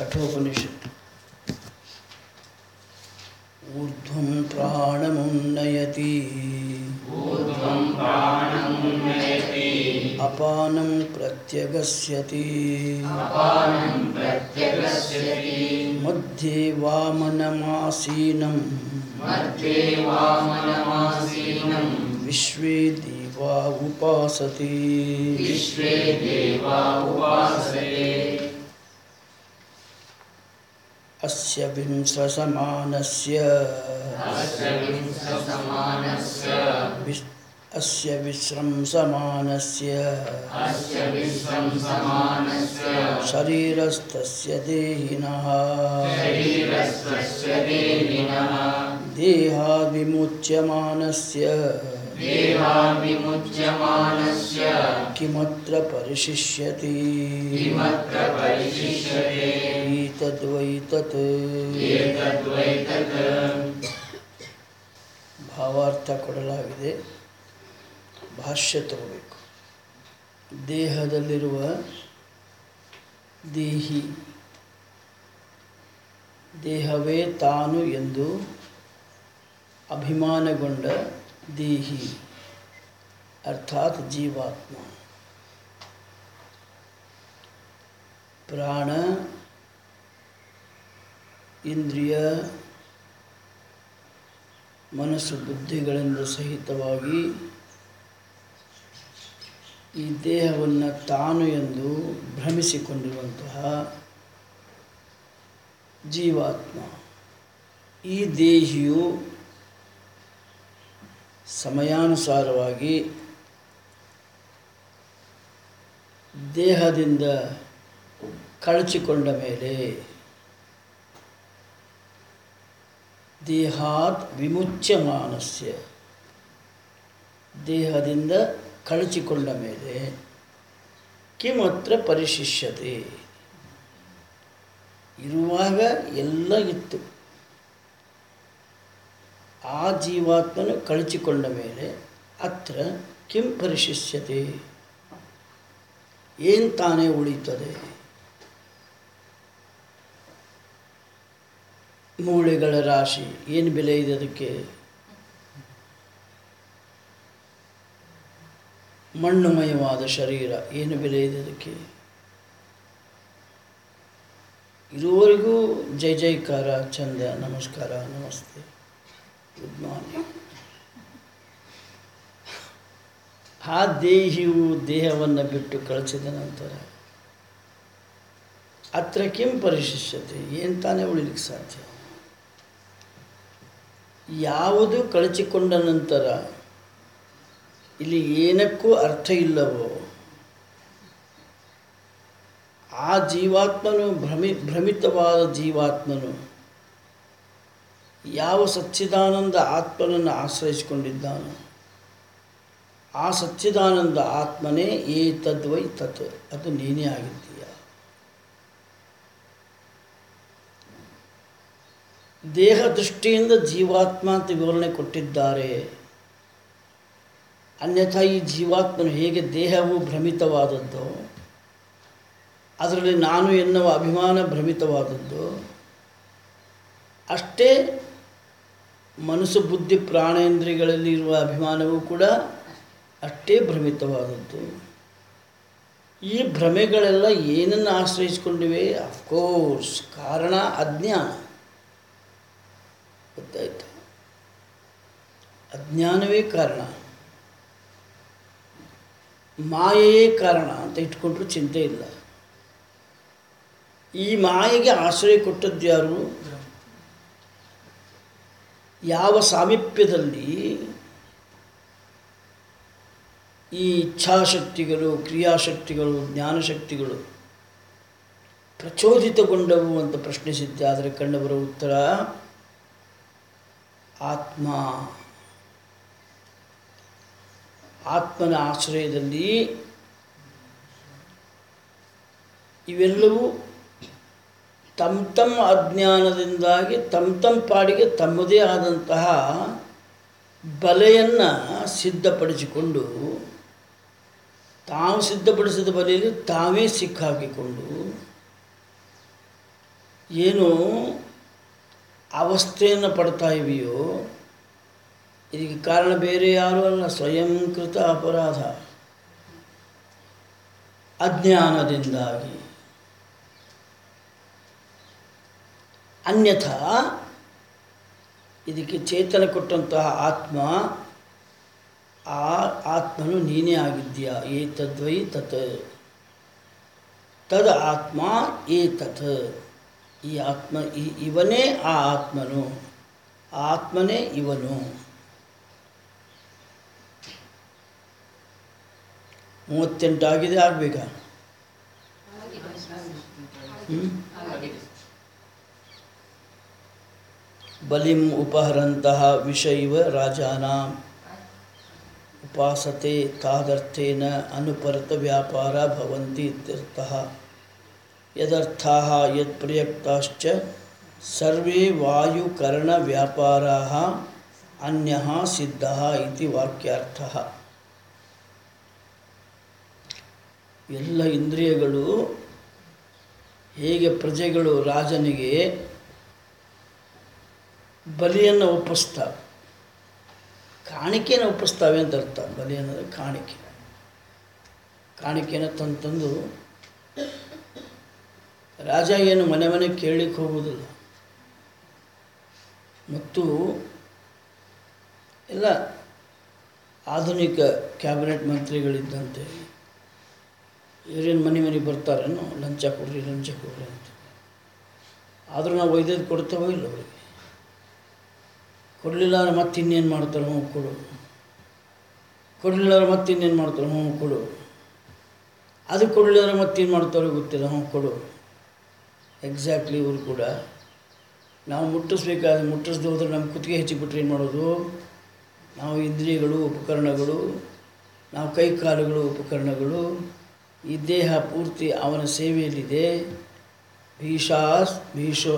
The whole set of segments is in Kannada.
कठोपनिषत् ऊर्ध्वं प्राणमुन्नयति अपानं प्रत्यगस्यति मध्ये वामनमासीनं विश्वे देवा उपासते अस्य विंशसमानस्य विश्- अस्य विश्रंसमानस्य शरीरस्थस्य देहिनः देहाविमुच्यमानस्य किमत्र परिशिष्यति एतद्वै तत् ಭಾವಾರ್ಥ ಕೊಡಲಾಗಿದೆ ಭಾಷ್ಯ ತಗೋಬೇಕು ದೇಹದಲ್ಲಿರುವ ದೇಹಿ ದೇಹವೇ ತಾನು ಎಂದು ಅಭಿಮಾನಗೊಂಡ ದೇಹಿ ಅರ್ಥಾತ್ ಜೀವಾತ್ಮ ಪ್ರಾಣ ಇಂದ್ರಿಯ ಮನಸ್ಸು ಬುದ್ಧಿಗಳಿಂದ ಸಹಿತವಾಗಿ ಈ ದೇಹವನ್ನು ತಾನು ಎಂದು ಭ್ರಮಿಸಿಕೊಂಡಿರುವಂತಹ ಜೀವಾತ್ಮ ಈ ದೇಹಿಯು ಸಮಯಾನುಸಾರವಾಗಿ ದೇಹದಿಂದ ಕಳಚಿಕೊಂಡ ಮೇಲೆ ದೇಹಾತ್ ವಿಮುಚ್ಯಮಾನಸ್ಯ ದೇಹದಿಂದ ಕಳಚಿಕೊಂಡ ಮೇಲೆ ಕಿಮತ್ರ ಪರಿಶಿಷ್ಯತೆ ಇರುವಾಗ ಎಲ್ಲ ಇತ್ತು ಆ ಜೀವಾತ್ಮನು ಕಳಚಿಕೊಂಡ ಮೇಲೆ ಅತ್ರ ಕಿಂ ಪರಿಶಿಷ್ಯತೆ ಏನು ತಾನೇ ಉಳಿತದೆ ಮೂಳೆಗಳ ರಾಶಿ ಏನು ಬೆಲೆ ಇದೆ ಅದಕ್ಕೆ ಮಣ್ಣುಮಯವಾದ ಶರೀರ ಏನು ಬೆಲೆ ಇದೆ ಅದಕ್ಕೆ ಇರುವವರೆಗೂ ಜೈ ಜೈಕಾರ ಚಂದ ನಮಸ್ಕಾರ ನಮಸ್ತೆ ಗುಡ್ ಮಾರ್ನಿಂಗ್ ಆ ದೇಹಿಯು ದೇಹವನ್ನು ಬಿಟ್ಟು ಕಳಿಸಿದ ನಂತರ ಅತ್ರ ಕಿಂ ಪರಿಶಿಷ್ಯತೆ ಏನು ತಾನೇ ಉಳಿಲಿಕ್ಕೆ ಸಾಧ್ಯ ಯಾವುದು ಕಳಚಿಕೊಂಡ ನಂತರ ಇಲ್ಲಿ ಏನಕ್ಕೂ ಅರ್ಥ ಇಲ್ಲವೋ ಆ ಜೀವಾತ್ಮನು ಭ್ರಮಿ ಭ್ರಮಿತವಾದ ಜೀವಾತ್ಮನು ಯಾವ ಸಚ್ಚಿದಾನಂದ ಆತ್ಮನನ್ನು ಆಶ್ರಯಿಸಿಕೊಂಡಿದ್ದಾನೋ ಆ ಸಚ್ಚಿದಾನಂದ ಆತ್ಮನೇ ಏತದ್ವೈ ತತ್ ಅದು ನೀನೇ ಆಗಿದ್ದೀಯ ದೇಹ ದೃಷ್ಟಿಯಿಂದ ಜೀವಾತ್ಮ ಅಂತ ವಿವರಣೆ ಕೊಟ್ಟಿದ್ದಾರೆ ಅನ್ಯಥಾ ಈ ಜೀವಾತ್ಮನು ಹೇಗೆ ದೇಹವು ಭ್ರಮಿತವಾದದ್ದು ಅದರಲ್ಲಿ ನಾನು ಎನ್ನುವ ಅಭಿಮಾನ ಭ್ರಮಿತವಾದದ್ದು ಅಷ್ಟೇ ಮನಸ್ಸು ಬುದ್ಧಿ ಪ್ರಾಣೇಂದ್ರಿಯಗಳಲ್ಲಿ ಇರುವ ಅಭಿಮಾನವೂ ಕೂಡ ಅಷ್ಟೇ ಭ್ರಮಿತವಾದದ್ದು ಈ ಭ್ರಮೆಗಳೆಲ್ಲ ಏನನ್ನು ಆಶ್ರಯಿಸಿಕೊಂಡಿವೆ ಅಫ್ಕೋರ್ಸ್ ಕಾರಣ ಅಜ್ಞಾನ ಗೊತ್ತಾಯ್ತು ಅಜ್ಞಾನವೇ ಕಾರಣ ಮಾಯೆಯೇ ಕಾರಣ ಅಂತ ಇಟ್ಕೊಂಡ್ರೂ ಚಿಂತೆ ಇಲ್ಲ ಈ ಮಾಯೆಗೆ ಆಶ್ರಯ ಕೊಟ್ಟದ್ದು ಯಾರು ಯಾವ ಸಾಮೀಪ್ಯದಲ್ಲಿ ಈ ಇಚ್ಛಾಶಕ್ತಿಗಳು ಕ್ರಿಯಾಶಕ್ತಿಗಳು ಜ್ಞಾನಶಕ್ತಿಗಳು ಪ್ರಚೋದಿತಗೊಂಡವು ಅಂತ ಪ್ರಶ್ನಿಸಿದ್ದೆ ಆದರೆ ಕಂಡುಬರುವ ಉತ್ತರ ಆತ್ಮ ಆತ್ಮನ ಆಶ್ರಯದಲ್ಲಿ ಇವೆಲ್ಲವೂ ತಮ್ಮ ತಮ್ಮ ಅಜ್ಞಾನದಿಂದಾಗಿ ತಮ್ಮ ತಮ್ಮ ಪಾಡಿಗೆ ತಮ್ಮದೇ ಆದಂತಹ ಬಲೆಯನ್ನು ಸಿದ್ಧಪಡಿಸಿಕೊಂಡು ತಾವು ಸಿದ್ಧಪಡಿಸಿದ ಬಲೆಯಲ್ಲಿ ತಾವೇ ಸಿಕ್ಕಾಕಿಕೊಂಡು ಏನು ಅವಸ್ಥೆಯನ್ನು ಪಡ್ತಾ ಇವೆಯೋ ಇದಕ್ಕೆ ಕಾರಣ ಬೇರೆ ಯಾರೂ ಅಲ್ಲ ಸ್ವಯಂಕೃತ ಅಪರಾಧ ಅಜ್ಞಾನದಿಂದಾಗಿ ಅನ್ಯಥಾ ಇದಕ್ಕೆ ಚೇತನ ಕೊಟ್ಟಂತಹ ಆತ್ಮ ಆ ಆತ್ಮನು ನೀನೇ ಆಗಿದ್ದೀಯಾ ಏತದ್ವೈ ತತ್ ತದ್ ಆತ್ಮ ಏತತ್ ಈ ಆತ್ಮ ಈ ಇವನೇ ಆ ಆತ್ಮನು ಆ ಆತ್ಮನೇ ಇವನು ಮೂವತ್ತೆಂಟು ಆಗಿದೆ ಆಗಬೇಕಾ ಹ್ಞೂ ಬಲಿಂ ಉಪಹರಂತಹ ವಿಷೈವ ರಾಜಾನಾಂ ಉಪಾಸತೆ ತಾದರ್ಥೇನ ಅನುಪರತ ವ್ಯಾಪಾರ ಭವಂತಿ ಇತ್ಯರ್ಥಃ ಯದರ್ಥಾಃ ಯತ್ಪ್ರಯುಕ್ತಾಶ್ಚ ಸರ್ವೇ ವಾಯುಕರಣವ್ಯಾಪಾರಾः ಅನ್ಯಃ ಸಿದ್ಧಃ ಇತಿ ವಾಕ್ಯಾರ್ಥಃ ಎಲ್ಲ ಇಂದ್ರಿಯಗಳು ಹೇಗೆ ಪ್ರಜೆಗಳು ರಾಜನಿಗೆ ಬಲಿಯನ್ನು ಒಪ್ಪಿಸ್ತಾವೆ ಕಾಣಿಕೆಯನ್ನು ಒಪ್ಪಿಸ್ತಾವೆ ಅಂತ ಅರ್ಥ ಬಲಿ ಅನ್ನೋದು ಕಾಣಿಕೆ ಕಾಣಿಕೆಯನ್ನು ತಂದು ತಂದು ರಾಜ ಏನು ಮನೆ ಮನೆ ಕೇಳಲಿಕ್ಕೆ ಹೋಗುವುದಿಲ್ಲ ಮತ್ತು ಎಲ್ಲ ಆಧುನಿಕ ಕ್ಯಾಬಿನೆಟ್ ಮಂತ್ರಿಗಳಿದ್ದಂತೆ ಇವರೇನು ಮನೆ ಮನೆಗೆ ಬರ್ತಾರೇನೋ ಲಂಚ ಕೊಡ್ರಿ ಲಂಚ ಕೊಡ್ರಿ ಅಂತ ಆದರೂ ನಾವು ಒಯ್ದದ್ದು ಕೊಡ್ತೇವೋ ಇಲ್ಲ ಅವರಿಗೆ ಕೊಡಲಿಲ್ಲ ಅಂದ್ರೆ ಮತ್ತೆ ಇನ್ನೇನು ಮಾಡ್ತಾರೆ ಹ್ಞೂ ಕೊಡು ಕೊಡಲಿಲ್ಲ ಅಂದ್ರೆ ಮತ್ತೆ ಇನ್ನೇನು ಮಾಡ್ತಾರೆ ಹ್ಞೂ ಕೊಡು ಅದು ಕೊಡಲಿಲ್ಲ ಅಂದ್ರೆ ಮತ್ತೇನು ಮಾಡ್ತಾರೋ ಗೊತ್ತಿಲ್ಲ ಹ್ಞೂ ಕೊಡು ಎಕ್ಸಾಕ್ಟ್ಲಿ ಇವರು ಕೂಡ ನಾವು ಮುಟ್ಟಿಸ್ಬೇಕಾದ್ರೆ ಮುಟ್ಟಿಸ್ದೆ ಹೋದ್ರೆ ನಮ್ಮ ಕುತ್ತಿಗೆ ಹೆಚ್ಚಿಬಿಟ್ರೆ ಏನು ಮಾಡೋದು ನಾವು ಇಂದ್ರಿಯಗಳು ಉಪಕರಣಗಳು ನಾವು ಕೈ ಕಾಲುಗಳು ಉಪಕರಣಗಳು ಈ ದೇಹ ಪೂರ್ತಿ ಅವನ ಸೇವೆಯಲ್ಲಿದೆ ಭೀಷಾಸ್ ಭೀಷೋ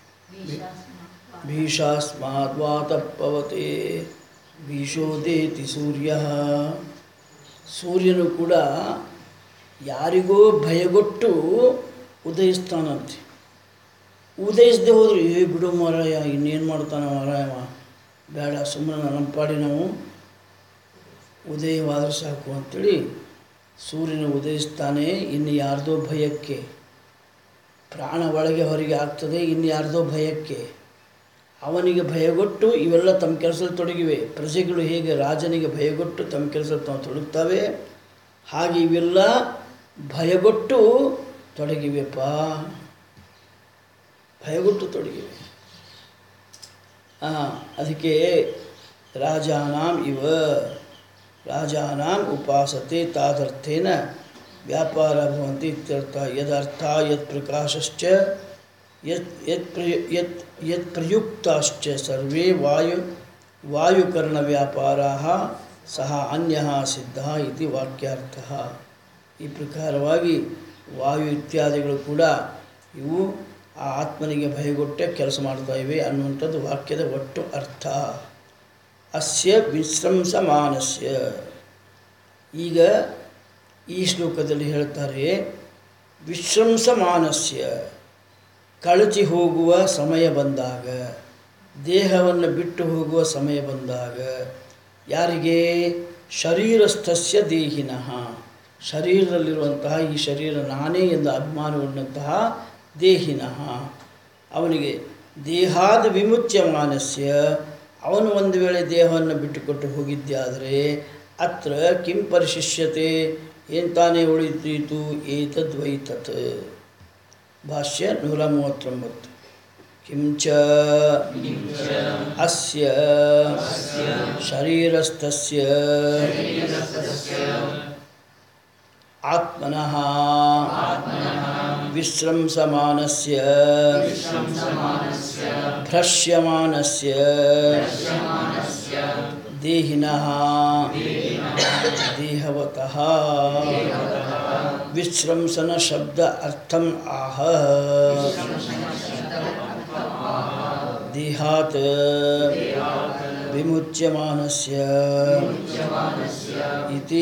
ಭೀಷಾಸ್ಮಾದ್ವಾತಪವತೆ ಭೀಷೋದೇತಿ ಸೂರ್ಯ ಸೂರ್ಯನು ಕೂಡ ಯಾರಿಗೋ ಭಯಗೊಟ್ಟು ಉದಯಿಸ್ತಾನಂತೆ ಉದಯಿಸದೆ ಹೋದ್ರೆ ಏ ಬಿಡು ಮಾರಾಯ ಇನ್ನೇನು ಮಾಡ್ತಾನೆ ಮಾರಾಯವ ಬೇಡ ಸುಮ್ಮನೆ ನಮ್ಮ ಪಾಡಿ ನಾವು ಉದಯವಾದರೆ ಸಾಕು ಅಂಥೇಳಿ ಸೂರ್ಯನ ಉದಯಿಸ್ತಾನೆ ಇನ್ನು ಯಾರ್ದೋ ಭಯಕ್ಕೆ ಪ್ರಾಣ ಒಳಗೆ ಹೊರಗೆ ಆಗ್ತದೆ ಇನ್ನು ಯಾರ್ದೋ ಭಯಕ್ಕೆ ಅವನಿಗೆ ಭಯಗೊಟ್ಟು ಇವೆಲ್ಲ ತಮ್ಮ ಕೆಲಸದಲ್ಲಿ ತೊಡಗಿವೆ ಪ್ರಜೆಗಳು ಹೇಗೆ ರಾಜನಿಗೆ ಭಯಗೊಟ್ಟು ತಮ್ಮ ಕೆಲಸ ತಾವು ತೊಡಗ್ತವೆ ಹಾಗೆ ಇವೆಲ್ಲ ಭಯಗೊಟ್ಟು ತೊಡಗಿವೆಪ್ಪ ಭಯಗೊಟ್ಟು ತೊಡಗಿವೆ ಹಾಂ ಅದಕ್ಕೆ ರಾಜಾನಾಂ ಇವ ರಾಜಾನಾಂ ಉಪಾಸತೆ ತಾದರ್ಥೇನ ವ್ಯಾಪಾರ ಭವಂತಿ ಇತ್ಯರ್ಥ ಯದರ್ಥ ಯತ್ ಪ್ರಕಾಶಶ್ಚ ಯತ್ ಯತ್ ಪ್ರಯ ಯತ್ ಯತ್ ಪ್ರಯುಕ್ತಾಶ್ಚ ಸರ್ವೇ ವಾಯು ವಾಯುಕರ್ಣ ವ್ಯಾಪಾರಾः ಸಹ ಅನ್ಯಃ ಸಿದ್ಧ ಇತಿ ವಾಕ್ಯಾರ್ಥ ಈ ಪ್ರಕಾರವಾಗಿ ವಾಯು ಇತ್ಯಾದಿಗಳು ಕೂಡ ಇವು ಆ ಆತ್ಮನಿಗೆ ಭಯಗೊಟ್ಟೆ ಕೆಲಸ ಮಾಡ್ತಾ ಇವೆ ಅನ್ನುವಂಥದ್ದು ವಾಕ್ಯದ ಒಟ್ಟು ಅರ್ಥ ಅಸ್ಯ ವಿಶ್ರಂಸಮಾನಸ್ಯ ಈಗ ಈ ಶ್ಲೋಕದಲ್ಲಿ ಹೇಳ್ತಾರೆ ವಿಶ್ರಂಸಮಾನಸ್ಯ ಕಳಚಿ ಹೋಗುವ ಸಮಯ ಬಂದಾಗ ದೇಹವನ್ನು ಬಿಟ್ಟು ಹೋಗುವ ಸಮಯ ಬಂದಾಗ ಯಾರಿಗೆ ಶರೀರಸ್ಥಸ್ಯ ದೇಹಿನಃ ಶರೀರದಲ್ಲಿರುವಂತಹ ಈ ಶರೀರ ನಾನೇ ಎಂದು ಅಭಿಮಾನಗೊಂಡಂತಹ ದೇಹಿನಃ ಅವನಿಗೆ ದೇಹಾದ ವಿಮುಚ್ಯಮಾನಸ್ಯ ಅವನು ಒಂದು ವೇಳೆ ದೇಹವನ್ನು ಬಿಟ್ಟುಕೊಟ್ಟು ಹೋಗಿದ್ದಾದರೆ ಅತ್ರ ಕಿಂ ಪರಿಶಿಷ್ಯತೆ ಏನು ತಾನೇ ಉಳಿತೀತು ಏತದ್ವೈ ತತ್ ಭಾಷ್ಯ ನೂರ ಮೂವತ್ತೊಂಬತ್ತು ಕಿಂಚ ಅಸ್ಯ ಶರೀರಸ್ಥಸ್ಯ ಆತ್ಮನಃ ವಿಶ್ರಂಸಮಾನಸ್ಯ ಭ್ರಶ್ಯಮಾನಸ್ಯ ದೇಹಿನಃ ದೇಹವತಃ ವಿಶ್ರಂಸನ ಶಬ್ದ ಅರ್ಥಂ ಆಹ ದೇಹಾತ್ ವಿಮುಚ್ಯಮಾನಸ್ಯ ಇತಿ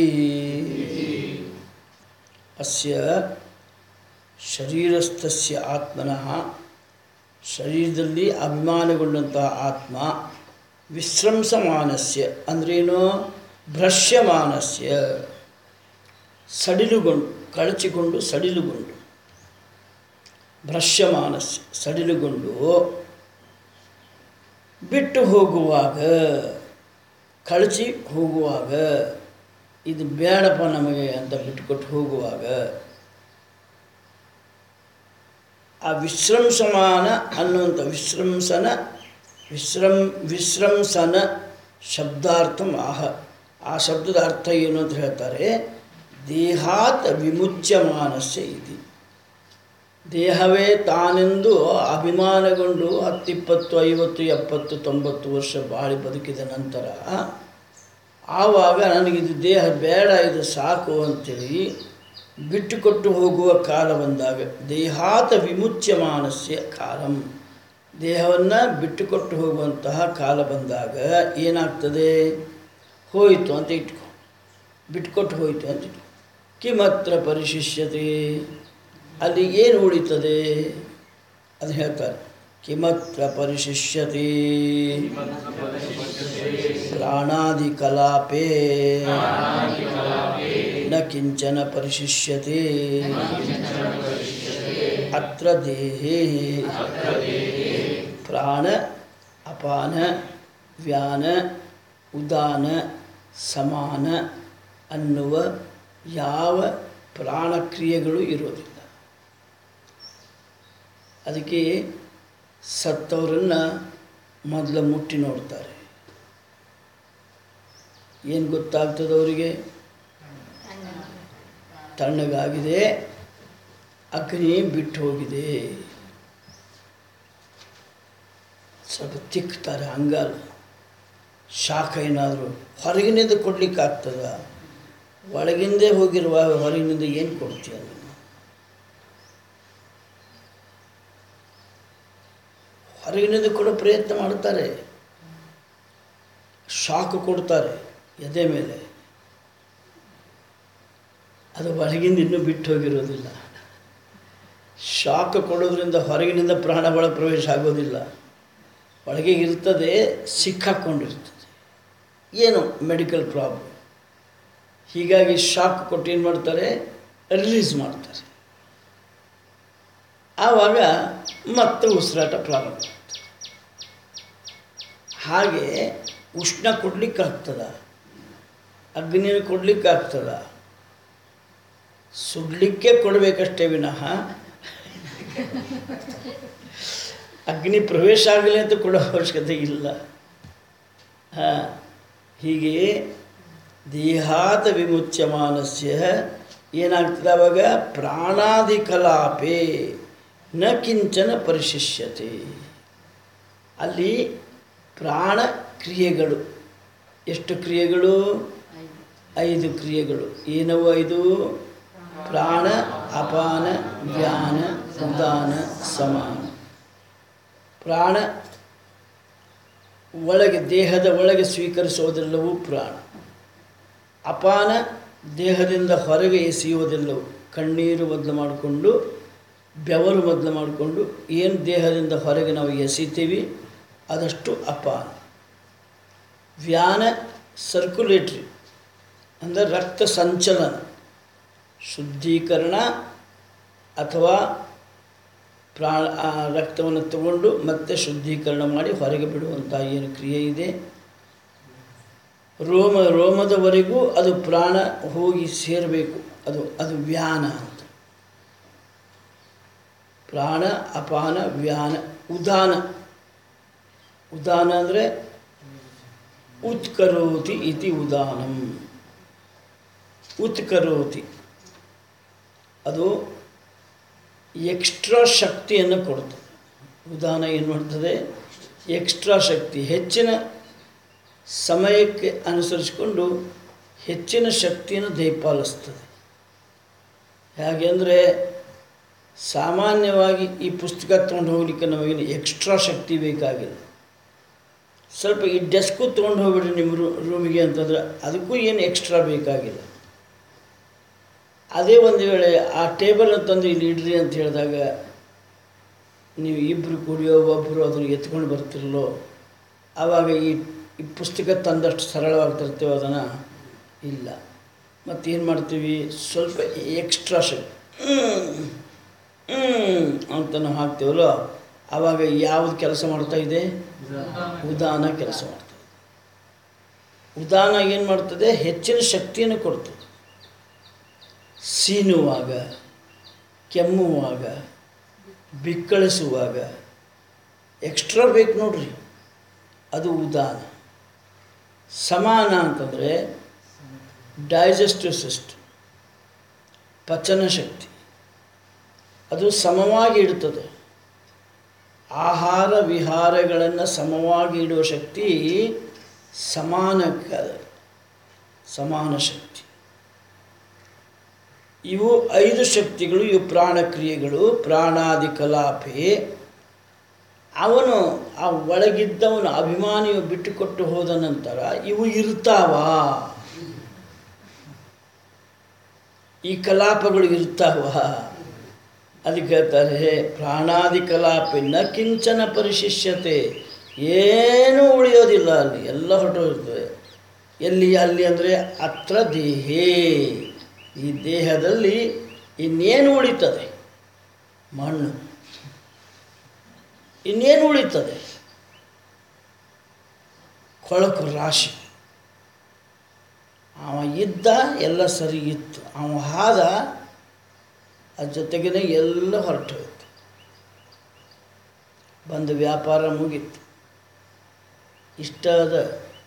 ಅಸ್ಯ ಶರೀರಸ್ಥಸ್ಯ ಆತ್ಮನಃ ಶರೀರದಲ್ಲಿ ಅಭಿಮಾನಗೊಂಡಂತಹ ಆತ್ಮ ವಿಶ್ರಂಸಮಾನಸ್ಯ ಅಂದ್ರೇನು ಭ್ರಶ್ಯಮಾನಸ್ಯ ಸಡಿಲುಗೊಂಡು ಕಳಚಿಕೊಂಡು ಸಡಿಲುಗೊಂಡು ಭ್ರಶ್ಯಮಾನಸ್ಯ ಸಡಿಲುಗೊಂಡು ಬಿಟ್ಟು ಹೋಗುವಾಗ ಕಳಚಿ ಹೋಗುವಾಗ ಇದು ಬೇಡಪ್ಪ ನಮಗೆ ಅಂತ ಬಿಟ್ಟುಕೊಟ್ಟು ಹೋಗುವಾಗ ಆ ವಿಶ್ರಂಸಮಾನ ಅನ್ನುವಂಥ ವಿಶ್ರಂಸನ ವಿಶ್ರಂ ವಿಶ್ರಂಸನ ಶಬ್ದಾರ್ಥಂ ಆಹ ಆ ಶಬ್ದದ ಅರ್ಥ ಏನು ಅಂತ ಹೇಳ್ತಾರೆ ದೇಹಾತ್ ವಿಮುಚ್ಯಮಾನಸ್ಯ ಇದೆ ದೇಹವೇ ತಾನೆಂದು ಅಭಿಮಾನಗೊಂಡು ಹತ್ತಿಪ್ಪತ್ತು ಐವತ್ತು ಎಪ್ಪತ್ತು ತೊಂಬತ್ತು ವರ್ಷ ಬಾಳಿ ಬದುಕಿದ ನಂತರ ಆವಾಗ ನನಗಿದು ದೇಹ ಬೇಡ ಇದು ಸಾಕು ಅಂತೇಳಿ ಬಿಟ್ಟುಕೊಟ್ಟು ಹೋಗುವ ಕಾಲ ಬಂದಾಗ ದೇಹಾತ ವಿಮುಚ್ಯಮಾನಸ್ಯ ಕಾಲಂ ದೇಹವನ್ನು ಬಿಟ್ಟುಕೊಟ್ಟು ಹೋಗುವಂತಹ ಕಾಲ ಬಂದಾಗ ಏನಾಗ್ತದೆ ಹೋಯಿತು ಅಂತ ಇಟ್ಕೊ ಬಿಟ್ಕೊಟ್ಟು ಹೋಯಿತು ಅಂತ ಇಟ್ಕೊ ಕಿಮತ್ರ ಪರಿಶಿಷ್ಯತೆ ಅಲ್ಲಿ ಏನು ಉಳಿತದೆ ಅದು ಹೇಳ್ತಾರೆ ಕಿಮತ್ರ ಪರಿಶಿಷ್ಯತೆ ಪ್ರಾಣಾದಿ ಕಲಾಪೇ ನ ಕಿಂಚನ ಪರಿಶಿಷ್ಯತೆ ಅತ್ರ ದೇಹೇ ಪ್ರಾಣ ಅಪಾನ ವ್ಯಾನ ಉದಾನ ಸಮಾನ ಅನ್ನುವ ಯಾವ ಪ್ರಾಣಕ್ರಿಯೆಗಳು ಇರೋದಿಲ್ಲ ಅದಕ್ಕೆ ಸತ್ತವರನ್ನು ಮೊದಲು ಮುಟ್ಟಿ ನೋಡ್ತಾರೆ ಏನು ಗೊತ್ತಾಗ್ತದೆ ಅವರಿಗೆ ತಣ್ಣಗಾಗಿದೆ ಅಗ್ನಿ ಬಿಟ್ಟು ಹೋಗಿದೆ ಸ್ವಲ್ಪ ತಿಕ್ತಾರೆ ಹಂಗಾಲ ಶಾಖ ಏನಾದರೂ ಹೊರಗಿನಿಂದ ಕೊಡ್ಲಿಕ್ಕೆ ಆಗ್ತದ ಒಳಗಿಂದೇ ಹೋಗಿರುವಾಗ ಹೊರಗಿನಿಂದ ಏನು ಕೊಡ್ತೀಯ ಅದನ್ನು ಹೊರಗಿನಿಂದ ಕೊಡೋ ಪ್ರಯತ್ನ ಮಾಡ್ತಾರೆ ಶಾಕ್ ಕೊಡ್ತಾರೆ ಎದೆ ಮೇಲೆ ಅದು ಒಳಗಿಂದ ಇನ್ನೂ ಬಿಟ್ಟು ಹೋಗಿರೋದಿಲ್ಲ ಶಾಕ್ ಕೊಡೋದ್ರಿಂದ ಹೊರಗಿನಿಂದ ಪ್ರಾಣಗಳ ಪ್ರವೇಶ ಆಗೋದಿಲ್ಲ ಒಳಗೆ ಇರ್ತದೆ ಸಿಕ್ಕಾಕೊಂಡಿರ್ತದೆ ಏನು ಮೆಡಿಕಲ್ ಪ್ರಾಬ್ಲಮ್ ಹೀಗಾಗಿ ಶಾಕ್ ಕೊಟ್ಟು ಏನು ಮಾಡ್ತಾರೆ ರಿಲೀಸ್ ಮಾಡ್ತಾರೆ ಆವಾಗ ಮತ್ತೆ ಉಸಿರಾಟ ಪ್ರಾರಂಭ ಆಗ್ತದೆ ಹಾಗೆ ಉಷ್ಣ ಕೊಡ್ಲಿಕ್ಕೆ ಆಗ್ತದ ಅಗ್ನಿನ ಕೊಡ್ಲಿಕ್ಕೆ ಆಗ್ತದ ಸುಡ್ಲಿಕ್ಕೆ ಕೊಡಬೇಕಷ್ಟೇ ವಿನಃ ಅಗ್ನಿ ಪ್ರವೇಶ ಆಗಲಿ ಅಂತ ಕೊಡೋ ಅವಶ್ಯಕತೆ ಇಲ್ಲ ಹಾಂ ಹೀಗೆ ದೇಹಾತ ವಿಮುಚ್ಯಮಾನಸ್ಯ ಏನಾಗ್ತದೆ ಅವಾಗ ಪ್ರಾಣಾದಿ ಕಲಾಪೆ ನ ಕಿಂಚನ ಪರಿಶಿಷ್ಯತೆ ಅಲ್ಲಿ ಪ್ರಾಣ ಕ್ರಿಯೆಗಳು ಎಷ್ಟು ಕ್ರಿಯೆಗಳು ಐದು ಕ್ರಿಯೆಗಳು ಏನವು ಐದು ಪ್ರಾಣ ಅಪಾನ ವ್ಯಾನ ಉದಾನ ಸಮಾನ ಪ್ರಾಣ ಒಳಗೆ ದೇಹದ ಒಳಗೆ ಸ್ವೀಕರಿಸೋದೆಲ್ಲವೂ ಪ್ರಾಣ ಅಪಾನ ದೇಹದಿಂದ ಹೊರಗೆ ಎಸೆಯುವುದೆಲ್ಲವೂ ಕಣ್ಣೀರು ಮೊದಲು ಮಾಡಿಕೊಂಡು ಬೆವರು ಮೊದಲು ಮಾಡಿಕೊಂಡು ಏನು ದೇಹದಿಂದ ಹೊರಗೆ ನಾವು ಎಸಿತೀವಿ ಅದಷ್ಟು ಅಪಾನ ವ್ಯಾನ ಸರ್ಕ್ಯುಲೇಟ್ರಿ ಅಂದರೆ ರಕ್ತ ಸಂಚಲನ ಶುದ್ಧೀಕರಣ ಅಥವಾ ಪ್ರಾಣ ಆ ರಕ್ತವನ್ನು ತಗೊಂಡು ಮತ್ತೆ ಶುದ್ಧೀಕರಣ ಮಾಡಿ ಹೊರಗೆ ಬಿಡುವಂಥ ಏನು ಕ್ರಿಯೆ ಇದೆ ರೋಮ ರೋಮದವರೆಗೂ ಅದು ಪ್ರಾಣ ಹೋಗಿ ಸೇರಬೇಕು ಅದು ಅದು ವ್ಯಾನ ಅಂತ ಪ್ರಾಣ ಅಪಾನ ವ್ಯಾನ ಉದಾನ ಉದಾನ ಅಂದರೆ ಉತ್ಕರೋತಿ ಇತಿ ಉದಾನಂ ಉತ್ಕರೋತಿ ಅದು ಎಕ್ಸ್ಟ್ರಾ ಶಕ್ತಿಯನ್ನು ಕೊಡ್ತದೆ ಉದಾನ ಏನು ಮಾಡ್ತದೆ ಎಕ್ಸ್ಟ್ರಾ ಶಕ್ತಿ ಹೆಚ್ಚಿನ ಸಮಯಕ್ಕೆ ಅನುಸರಿಸಿಕೊಂಡು ಹೆಚ್ಚಿನ ಶಕ್ತಿಯನ್ನು ದಯಪಾಲಿಸ್ತದೆ ಹೇಗೆ ಅಂದರೆ ಸಾಮಾನ್ಯವಾಗಿ ಈ ಪುಸ್ತಕ ತೊಗೊಂಡು ಹೋಗ್ಲಿಕ್ಕೆ ನಮಗೇನು ಎಕ್ಸ್ಟ್ರಾ ಶಕ್ತಿ ಬೇಕಾಗಿಲ್ಲ ಸ್ವಲ್ಪ ಈ ಡೆಸ್ಕು ತೊಗೊಂಡು ಹೋಗ್ಬಿಡ್ರಿ ನಿಮ್ಮ ರೂ ರೂಮಿಗೆ ಅಂತಂದ್ರೆ ಅದಕ್ಕೂ ಏನು ಎಕ್ಸ್ಟ್ರಾ ಬೇಕಾಗಿಲ್ಲ ಅದೇ ಒಂದು ವೇಳೆ ಆ ಟೇಬಲ್ ತಂದು ಇಲ್ಲಿ ಇಡ್ರಿ ಅಂತ ಹೇಳಿದಾಗ ನೀವು ಇಬ್ಬರು ಕುಡಿಯೋ ಒಬ್ಬರು ಅದನ್ನು ಎತ್ಕೊಂಡು ಬರ್ತಿರಲೋ ಆವಾಗ ಈ ಈ ಪುಸ್ತಕ ತಂದಷ್ಟು ಸರಳವಾಗಿ ತರ್ತೀವೋ ಅದನ್ನು ಇಲ್ಲ ಮತ್ತೇನು ಮಾಡ್ತೀವಿ ಸ್ವಲ್ಪ ಎಕ್ಸ್ಟ್ರಾ ಶಕ್ತಿ ಅಂತ ನಾವು ಹಾಕ್ತೀವಲ್ಲೋ ಆವಾಗ ಯಾವುದು ಕೆಲಸ ಮಾಡ್ತಾ ಇದೆ ಉದಾನ ಕೆಲಸ ಮಾಡ್ತದೆ ಉದಾನ ಏನು ಮಾಡ್ತದೆ ಹೆಚ್ಚಿನ ಶಕ್ತಿಯನ್ನು ಕೊಡ್ತದೆ ಸೀನುವಾಗ ಕೆಮ್ಮುವಾಗ ಬಿಕ್ಕಳಿಸುವಾಗ ಎಕ್ಸ್ಟ್ರಾ ಬೇಕು ನೋಡ್ರಿ ಅದು ಉದಾನ ಸಮಾನ ಅಂತಂದರೆ ಡೈಜೆಸ್ಟಿವ್ ಸಿಸ್ಟಮ್ ಪಚನ ಶಕ್ತಿ ಅದು ಸಮವಾಗಿ ಇಡ್ತದೆ ಆಹಾರ ವಿಹಾರಗಳನ್ನು ಸಮವಾಗಿ ಇಡುವ ಶಕ್ತಿ ಸಮಾನಕ್ಕೆ ಸಮಾನ ಶಕ್ತಿ ಇವು ಐದು ಶಕ್ತಿಗಳು ಇವು ಪ್ರಾಣಕ್ರಿಯೆಗಳು ಪ್ರಾಣಾದಿ ಕಲಾಪೆ ಅವನು ಆ ಒಳಗಿದ್ದವನು ಅಭಿಮಾನಿಯು ಬಿಟ್ಟುಕೊಟ್ಟು ಹೋದ ನಂತರ ಇವು ಇರ್ತಾವ ಈ ಕಲಾಪಗಳು ಇರ್ತಾವ ಅದಕ್ಕೆ ಹೇಳ್ತಾರೆ ಪ್ರಾಣಾದಿ ಕಲಾಪೆ ನ ಕಿಂಚನ ಪರಿಶಿಷ್ಯತೆ ಏನೂ ಉಳಿಯೋದಿಲ್ಲ ಅಲ್ಲಿ ಎಲ್ಲ ಹೊರಟೋಗ್ತದೆ ಎಲ್ಲಿ ಅಲ್ಲಿ ಅಂದರೆ ಅತ್ರ ದೇಹೇ ಈ ದೇಹದಲ್ಲಿ ಇನ್ನೇನು ಉಳಿತದೆ ಮಣ್ಣು ಇನ್ನೇನು ಉಳಿತದೆ ಕೊಳಕು ರಾಶಿ ಅವ ಇದ್ದ ಎಲ್ಲ ಸರಿ ಇತ್ತು ಅವ ಹಾದ ಅದ್ರ ಜೊತೆಗೇ ಎಲ್ಲ ಹೊರಟು ಹೋಯ್ತು ಬಂದು ವ್ಯಾಪಾರ ಮುಗೀತು ಇಷ್ಟಾದ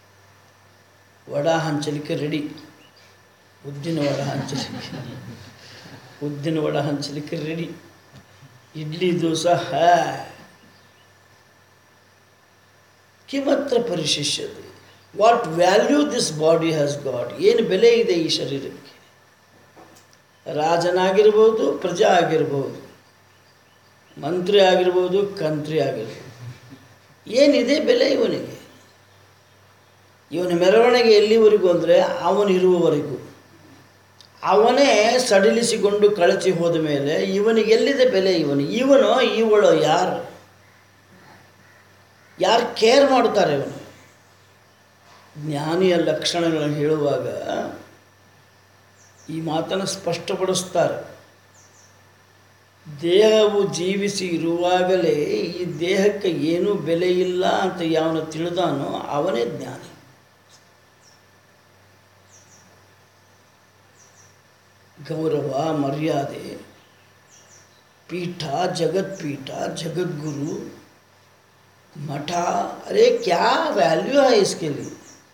ವಡ ಹಂಚಲಿಕ್ಕೆ ರೆಡಿ ಉದ್ದಿನ ವಡ ಹಂಚಲಿಕ್ಕೆ ಉದ್ದಿನ ವಡ ಹಂಚಲಿಕ್ಕೆ ರೆಡಿ ಇಡ್ಲಿ ದೋಸೆ ಹ್ಯಾ ಕಿಮತ್ರ ಪರಿಶಿಷ್ಯತೆ what value this body has got ಏನು ಬೆಲೆ ಇದೆ ಈ ಶರೀರಕ್ಕೆ ರಾಜನಾಗಿರ್ಬೋದು ಪ್ರಜಾ ಆಗಿರ್ಬೋದು ಮಂತ್ರಿ ಆಗಿರ್ಬೋದು ಕಂತ್ರಿ ಆಗಿರ್ಬೋದು ಏನಿದೆ ಬೆಲೆ ಇವನಿಗೆ ಇವನ ಮೆರವಣಿಗೆ ಎಲ್ಲಿವರೆಗೂ ಅಂದರೆ ಅವನಿರುವವರೆಗೂ ಅವನೇ ಸಡಿಲಿಸಿಕೊಂಡು ಕಳಚಿ ಹೋದ ಮೇಲೆ ಇವನಿಗೆ ಎಲ್ಲಿದೆ ಬೆಲೆ ಇವನು ಇವನು ಇವಳು ಯಾರು ಯಾರು ಕೇರ್ ಮಾಡ್ತಾರೆ ಇವನು ಜ್ಞಾನಿಯ ಲಕ್ಷಣಗಳನ್ನು ಹೇಳುವಾಗ ಈ ಮಾತನ್ನು ಸ್ಪಷ್ಟಪಡಿಸ್ತಾರೆ ದೇಹವು ಜೀವಿಸಿ ಇರುವಾಗಲೇ ಈ ದೇಹಕ್ಕೆ ಏನೂ ಬೆಲೆ ಇಲ್ಲ ಅಂತ ಯಾವನು ತಿಳಿದಾನೋ ಅವನೇ ಜ್ಞಾನಿ ಗೌರವ ಮರ್ಯಾದೆ ಪೀಠ ಜಗತ್ಪೀಠ ಜಗದ್ಗುರು मठ अरे क्या वैल्यू है इसके लिए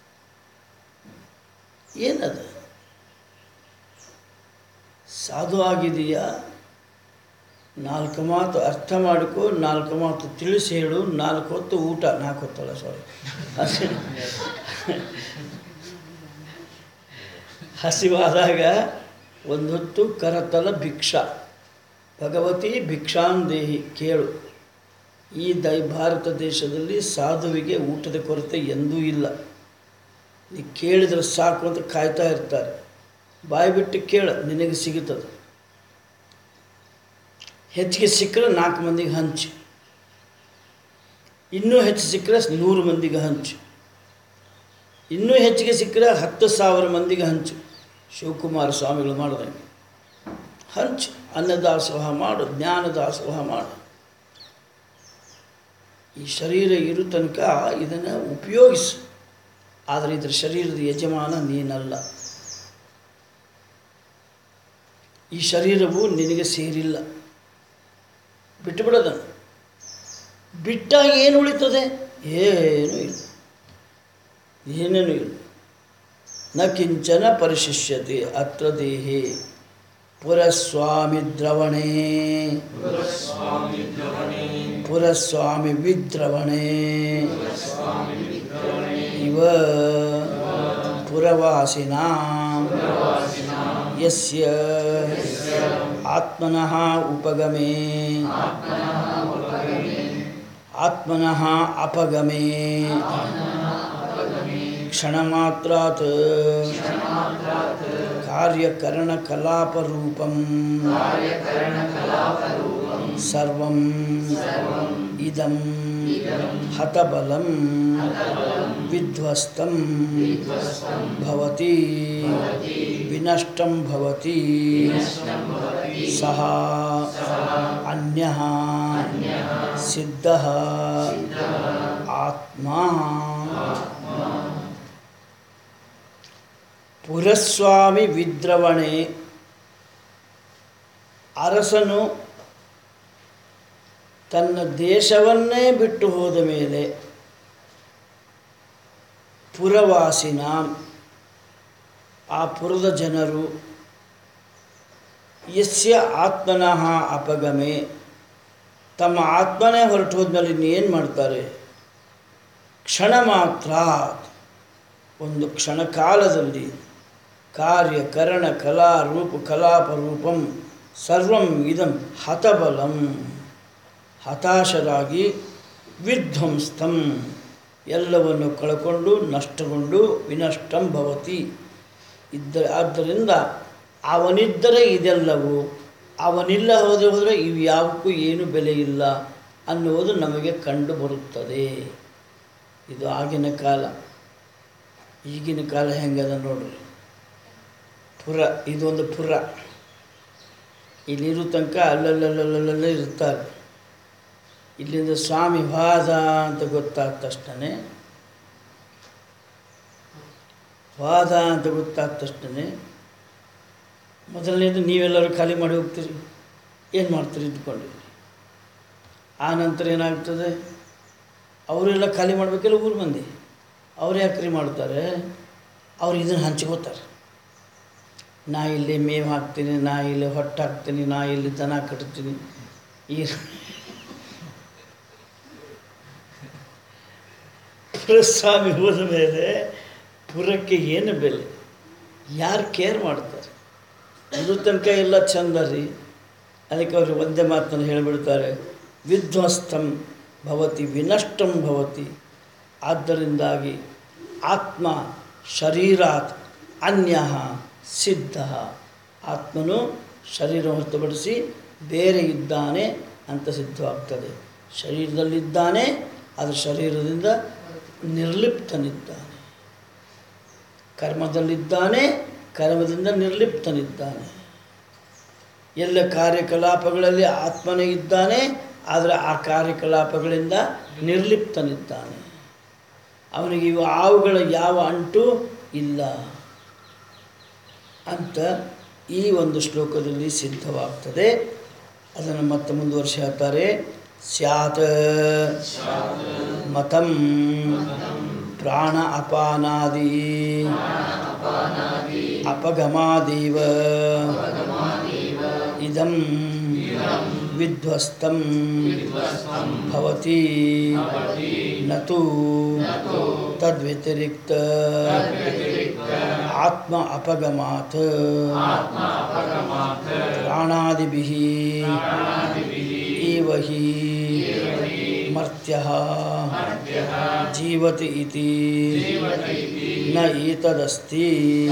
ಏನದು ಸಾಧು ಆಗಿದೆಯಾ ನಾಲ್ಕು ಮಾತು ಅರ್ಥ ಮಾಡಿಕೊ ನಾಲ್ಕು ಮಾತು ತಿಳಿಸಿ ಹೇಳು ನಾಲ್ಕು ಹೊತ್ತು ಊಟ ನಾಲ್ಕು ಹೊತ್ತಲ್ಲ ಸಾರಿ ಹಸಿವಾದಾಗ ಒಂದು ಹೊತ್ತು ಕರತಲ ಭಿಕ್ಷಾ ಭಗವತಿ ಭಿಕ್ಷಾಂ ದೇಹಿ ಕೇಳು ಈ ದೈ ಭಾರತ ದೇಶದಲ್ಲಿ ಸಾಧುವಿಗೆ ಊಟದ ಕೊರತೆ ಎಂದೂ ಇಲ್ಲ ನೀ ಕೇಳಿದ್ರೆ ಸಾಕು ಅಂತ ಕಾಯ್ತಾ ಇರ್ತಾರೆ ಬಾಯಿ ಬಿಟ್ಟು ಕೇಳ ನಿನಗೆ ಸಿಗುತ್ತದೆ ಹೆಚ್ಚಿಗೆ ಸಿಕ್ಕರೆ ನಾಲ್ಕು ಮಂದಿಗೆ ಹಂಚು ಇನ್ನೂ ಹೆಚ್ಚು ಸಿಕ್ಕರೆ ನೂರು ಮಂದಿಗೆ ಹಂಚು ಇನ್ನೂ ಹೆಚ್ಚಿಗೆ ಸಿಕ್ಕರೆ ಹತ್ತು ಸಾವಿರ ಮಂದಿಗೆ ಹಂಚು ಶಿವಕುಮಾರ ಸ್ವಾಮಿಗಳು ಮಾಡಿದಂಗೆ ಹಂಚು ಅನ್ನದಾಸೋಹ ಮಾಡು ಜ್ಞಾನದಾಸೋಹ ಮಾಡು ಈ ಶರೀರ ಇರು ತನಕ ಇದನ್ನು ಉಪಯೋಗಿಸು ಆದರೆ ಇದರ ಶರೀರದ ಯಜಮಾನ ನೀನಲ್ಲ ಈ ಶರೀರವು ನಿನಗೆ ಸೇರಿಲ್ಲ ಬಿಟ್ಟುಬಿಡೋದನ್ನು ಬಿಟ್ಟಾಗ ಏನು ಉಳಿತದೆ ಏನೂ ಇಲ್ಲ ಏನೇನೂ ಇಲ್ಲ ನ ಕಿಂಚನ ಪರಿಶಿಷ್ಯತೆ ಅತ್ರ ದೇಹೇ ಪುರಸ್ವಾಮಿ ದ್ರವಣೇ ಪುರಸ್ವಾಮಿ ವಿದ್ರವಣೆ ಇವ ಪುರವಾಸಿನ ಯಸ್ಯ ಆತ್ಮನಃ ಉಪಗಮೆ ಆತ್ಮನಃ ಅಪಗಮೆ ಕ್ಷಣಮಾತ್ರಾತ್ ಕಾರ್ಯಕರಣಕಲಾಪರೂಪಂ ಸರ್ವಂ ಇದಂ ಹತಬಲಂ ವಿಧ್ವಸ್ತಂ ಭವತಿ ವಿನಷ್ಟಂ ಭವತಿ ಸಹ ಅನ್ಯಃ ಸಿದ್ಧಃ ಆತ್ಮ ಪುರಸ್ವಾಮಿ ವಿದ್ರವಣೆ ಅರಸನು ತನ್ನ ದೇಶವನ್ನೇ ಬಿಟ್ಟು ಹೋದ ಮೇಲೆ ಪುರವಾಸಿನ ಆ ಪುರದ ಜನರು ಯಸ್ಯ ಆತ್ಮನಃ ಅಪಗಮೆ ತಮ್ಮ ಆತ್ಮನೇ ಹೊರಟು ಹೋದ್ಮೇಲೆ ಇನ್ನೇನು ಮಾಡ್ತಾರೆ ಕ್ಷಣ ಮಾತ್ರ ಒಂದು ಕ್ಷಣ ಕಾಲದಲ್ಲಿ ಕಾರ್ಯ ಕರಣ ಕಲಾ ರೂಪ ಕಲಾಪ ರೂಪಂ ಸರ್ವಂ ಇದಂ ಹತಬಲಂ ಹತಾಶರಾಗಿ ವಿಧ್ವಂಸ್ತಂ ಎಲ್ಲವನ್ನು ಕಳ್ಕೊಂಡು ನಷ್ಟಗೊಂಡು ವಿನಷ್ಟಂ ಭವತಿ ಇದ್ದ ಆದ್ದರಿಂದ ಅವನಿದ್ದರೆ ಇದೆಲ್ಲವೂ ಅವನಿಲ್ಲ ಹೋದರೆ ಹೋದರೆ ಇವು ಯಾವುಕ್ಕೂ ಏನು ಬೆಲೆ ಇಲ್ಲ ಅನ್ನುವುದು ನಮಗೆ ಕಂಡು ಬರುತ್ತದೆ ಇದು ಆಗಿನ ಕಾಲ ಈಗಿನ ಕಾಲ ಹೆಂಗದ ನೋಡ್ರಿ ಪುರ ಇದೊಂದು ಪುರ ಇಲ್ಲಿರೋ ತನಕ ಅಲ್ಲಲ್ಲಲ್ಲಲ್ಲೇ ಇರ್ತಾರೆ ಇಲ್ಲಿಂದ ಸ್ವಾಮಿ ವಾದ ಅಂತ ಗೊತ್ತಾದ ತಕ್ಷಣ ವಾದ ಅಂತ ಗೊತ್ತಾದ ತಕ್ಷಣ ಮೊದಲನೇದು ನೀವೆಲ್ಲರೂ ಖಾಲಿ ಮಾಡಿ ಹೋಗ್ತೀರಿ ಏನು ಮಾಡ್ತೀರಿ ಇದ್ಕೊಂಡಿರಿ ಆ ನಂತರ ಏನಾಗ್ತದೆ ಅವರೆಲ್ಲ ಖಾಲಿ ಮಾಡಬೇಕೆಲ್ಲ ಊರು ಮಂದಿ ಅವ್ರು ಯಾಕ್ರಿ ಮಾಡ್ತಾರೆ ಅವ್ರು ಇದನ್ನು ಹಂಚ್ಕೋತಾರೆ ನಾ ಇಲ್ಲಿ ಮೇವು ಹಾಕ್ತೀನಿ ನಾ ಇಲ್ಲಿ ಹೊಟ್ಟೆ ಹಾಕ್ತೀನಿ ನಾ ಇಲ್ಲಿ ದನ ಕಟ್ತೀನಿ ಈ ಪುರಸ್ವಾಮಿ ಹೋದ ಮೇಲೆ ಪುರಕ್ಕೆ ಏನು ಬೆಲೆ ಯಾರು ಕೇರ್ ಮಾಡ್ತಾರೆ ಇದು ತನಕ ಎಲ್ಲ ಚಂದ ರೀ ಅದಕ್ಕೆ ಅವರು ಒಂದೇ ಮಾತನ್ನು ಹೇಳಿಬಿಡ್ತಾರೆ ವಿಧ್ವಸ್ತಂ ಭವತಿ ವಿನಷ್ಟಂ ಭವತಿ ಆದ್ದರಿಂದಾಗಿ ಆತ್ಮ ಶರೀರಾತ್ ಅನ್ಯ ಸಿದ್ಧ ಆತ್ಮನು ಶರೀರ ಹೊರತುಪಡಿಸಿ ಬೇರೆ ಇದ್ದಾನೆ ಅಂತ ಸಿದ್ಧವಾಗ್ತದೆ ಶರೀರದಲ್ಲಿದ್ದಾನೆ ಅದು ಶರೀರದಿಂದ ನಿರ್ಲಿಪ್ತನಿದ್ದಾನೆ ಕರ್ಮದಲ್ಲಿದ್ದಾನೆ ಕರ್ಮದಿಂದ ನಿರ್ಲಿಪ್ತನಿದ್ದಾನೆ ಎಲ್ಲ ಕಾರ್ಯಕಲಾಪಗಳಲ್ಲಿ ಆತ್ಮನೇ ಇದ್ದಾನೆ ಆದರೆ ಆ ಕಾರ್ಯಕಲಾಪಗಳಿಂದ ನಿರ್ಲಿಪ್ತನಿದ್ದಾನೆ ಅವನಿಗೆ ಇವು ಆವುಗಳ ಯಾವ ಅಂಟು ಇಲ್ಲ ಅಂತ ಈ ಒಂದು ಶ್ಲೋಕದಲ್ಲಿ ಸಿದ್ಧವಾಗ್ತದೆ ಅದನ್ನು ಮತ್ತೆ ಮುಂದುವರಿಸಿ ಹೇಳ್ತಾರೆ ಸ್ಯಾತ್ ಮತಂ ಪ್ರಾಣ ಅಪಾನಾದಿ ಅಪಗಮಾದೀವ ಇದಂ ವಿಧ್ವಸ್ತಂ ಭವತಿ ನತು ತದ್ವ್ಯತಿರಿಕ್ತ ಆತ್ಮ ಅಪಗಮಾತ್ ಪ್ರಾಣಾದಿಭಿः एव हि मर्त्यः जीवति इति न एतदस्ति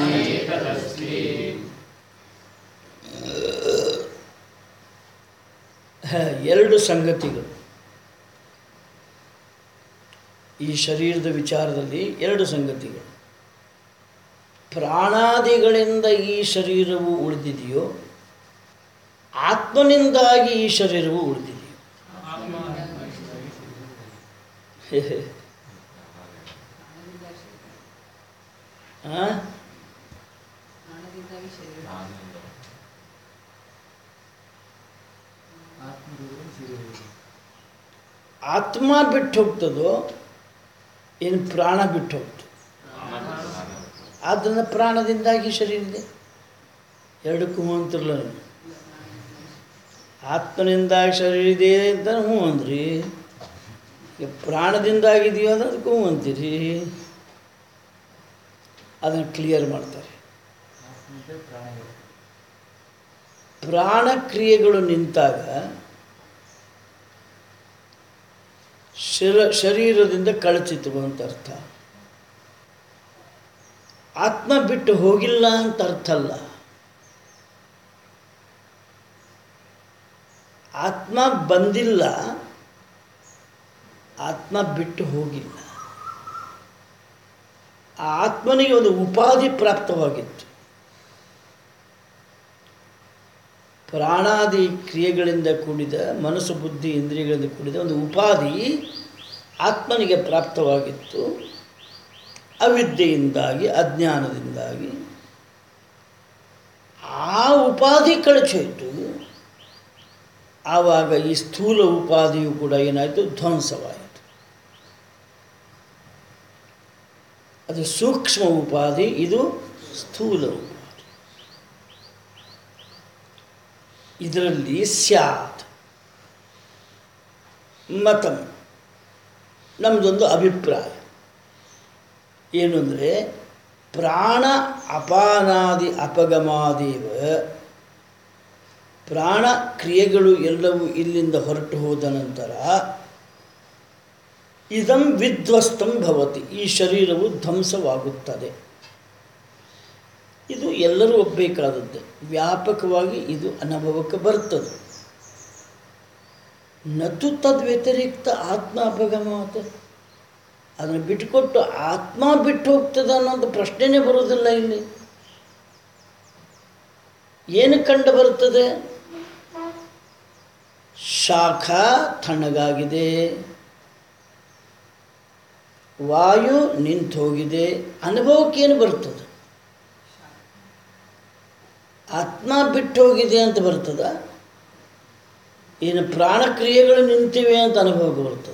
ಹ, ಎರಡು ಸಂಗತಿಗಳು ಈ ಶರೀರದ ವಿಚಾರದಲ್ಲಿ ಎರಡು ಸಂಗತಿಗಳು ಪ್ರಾಣಾದಿಗಳಿಂದ ಈ ಶರೀರವು ಉಳಿದಿದೆಯೋ ಆತ್ಮನಿಂದಾಗಿ ಈ ಶರೀರವು ಉಳಿದಿದೆಯೋ ಆ? ಆತ್ಮ ಬಿಟ್ಟು ಹೋಗ್ತದೋ ಏನು ಪ್ರಾಣ ಬಿಟ್ಟು ಹೋಗ್ತದೆ ಆದ್ದರಿಂದ ಪ್ರಾಣದಿಂದಾಗಿ ಶರೀರ ಇದೆ ಎರಡಕ್ಕೂ ಹ್ಞೂ ಅಂತಿರಲ್ಲ ನೀವು. ಆತ್ಮನಿಂದಾಗಿ ಶರೀರ ಇದೆ ಅಂತ ಹ್ಞೂ ಅಂದ್ರಿ ಈಗ ಪ್ರಾಣದಿಂದಾಗಿದೆಯೋ ಅಂದ್ರೆ ಅದಕ್ಕೂ ಹ್ಞೂ ಅಂತೀರಿ ಅದನ್ನು ಕ್ಲಿಯರ್ ಮಾಡ್ತಾರೆ ಪ್ರಾಣ ಕ್ರಿಯೆಗಳು ನಿಂತಾಗ ಶರ ಶರೀರದಿಂದ ಕಳಚಿತು ಅಂತ ಅರ್ಥ ಆತ್ಮ ಬಿಟ್ಟು ಹೋಗಿಲ್ಲ ಅಂತ ಅರ್ಥ ಅಲ್ಲ ಆತ್ಮ ಬಂದಿಲ್ಲ ಆತ್ಮ ಬಿಟ್ಟು ಹೋಗಿಲ್ಲ ಆ ಆತ್ಮನಿಗೆ ಒಂದು ಉಪಾಧಿ ಪ್ರಾಪ್ತವಾಗಿತ್ತು ಪ್ರಾಣಾದಿ ಕ್ರಿಯೆಗಳಿಂದ ಕೂಡಿದ ಮನಸ್ಸು ಬುದ್ಧಿ ಇಂದ್ರಿಯಗಳಿಂದ ಕೂಡಿದ ಒಂದು ಉಪಾಧಿ ಆತ್ಮನಿಗೆ ಪ್ರಾಪ್ತವಾಗಿತ್ತು ಅವಿದ್ಯೆಯಿಂದಾಗಿ ಅಜ್ಞಾನದಿಂದಾಗಿ ಆ ಉಪಾಧಿ ಕಳಚೋಯ್ತು ಆವಾಗ ಈ ಸ್ಥೂಲ ಉಪಾಧಿಯು ಕೂಡ ಏನಾಯಿತು ಧ್ವಂಸವಾಯಿತು ಅದು ಸೂಕ್ಷ್ಮ ಉಪಾಧಿ ಇದು ಸ್ಥೂಲ ಉಪಾಧಿ ಇದರಲ್ಲಿ ಸ್ಯಾತ್ ಮತಂ ನಮ್ಮದೊಂದು ಅಭಿಪ್ರಾಯ ಏನು ಅಂದರೆ ಪ್ರಾಣ ಅಪಾನಾದಿ ಅಪಗಮಾದೇವ ಪ್ರಾಣ ಕ್ರಿಯೆಗಳು ಎಲ್ಲವೂ ಇಲ್ಲಿಂದ ಹೊರಟು ಹೋದ ನಂತರ ಇದಂ ವಿಧ್ವಸ್ತಂ ಭವತಿ ಈ ಶರೀರವು ಧ್ವಂಸವಾಗುತ್ತದೆ ಇದು ಎಲ್ಲರೂ ಒಪ್ಪಬೇಕಾದದ್ದೇ ವ್ಯಾಪಕವಾಗಿ ಇದು ಅನುಭವಕ್ಕೆ ಬರ್ತದೆ ನತು ತದ್ ವ್ಯತಿರಿಕ್ತ ಆತ್ಮ ಅಪಗಮಾತ ಅದನ್ನು ಬಿಟ್ಟುಕೊಟ್ಟು ಆತ್ಮ ಬಿಟ್ಟು ಹೋಗ್ತದೆ ಅನ್ನೋದು ಪ್ರಶ್ನೆನೇ ಬರೋದಿಲ್ಲ ಇಲ್ಲಿ ಏನು ಕಂಡು ಬರ್ತದೆ ಶಾಖ ತಣ್ಣಗಾಗಿದೆ ವಾಯು ನಿಂತು ಹೋಗಿದೆ ಅನುಭವಕ್ಕೇನು ಬರ್ತದೆ ಆತ್ಮ ಬಿಟ್ಟು ಹೋಗಿದೆ ಅಂತ ಬರ್ತದ ಏನು ಪ್ರಾಣಕ್ರಿಯೆಗಳು ನಿಂತಿವೆ ಅಂತ ಅನುಭವಕ್ಕೆ ಬರ್ತದೆ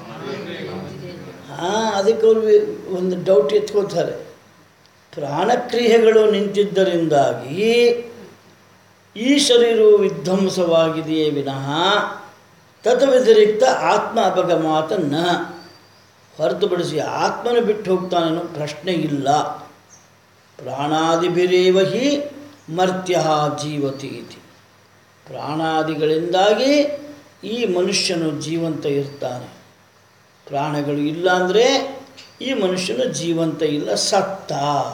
ಹಾಂ ಅದಕ್ಕೆ ಅವರು ಒಂದು ಡೌಟ್ ಎತ್ಕೋತಾರೆ ಪ್ರಾಣಕ್ರಿಯೆಗಳು ನಿಂತಿದ್ದರಿಂದಾಗಿ ಈ ಶರೀರವು ವಿಧ್ವಂಸವಾಗಿದೆಯೇ ವಿನಃ ತತ್ ವ್ಯತಿರಿಕ್ತ ಆತ್ಮ ಅಪಗಮಾತ ನ ಹೊರತುಪಡಿಸಿ ಆತ್ಮನ ಬಿಟ್ಟು ಹೋಗ್ತಾನೇನೋ ಪ್ರಶ್ನೆ ಇಲ್ಲ ಪ್ರಾಣಾದಿಭಿರೇವ ಹಿ ಮರ್ತ್ಯ ಜೀವತಿ ಇತಿ ಪ್ರಾಣಾದಿಗಳಿಂದಾಗಿ ಈ ಮನುಷ್ಯನು ಜೀವಂತ ಇರ್ತಾನೆ ಪ್ರಾಣಗಳು ಇಲ್ಲ ಅಂದರೆ ಈ ಮನುಷ್ಯನು ಜೀವಂತ ಇಲ್ಲ ಸತ್ತ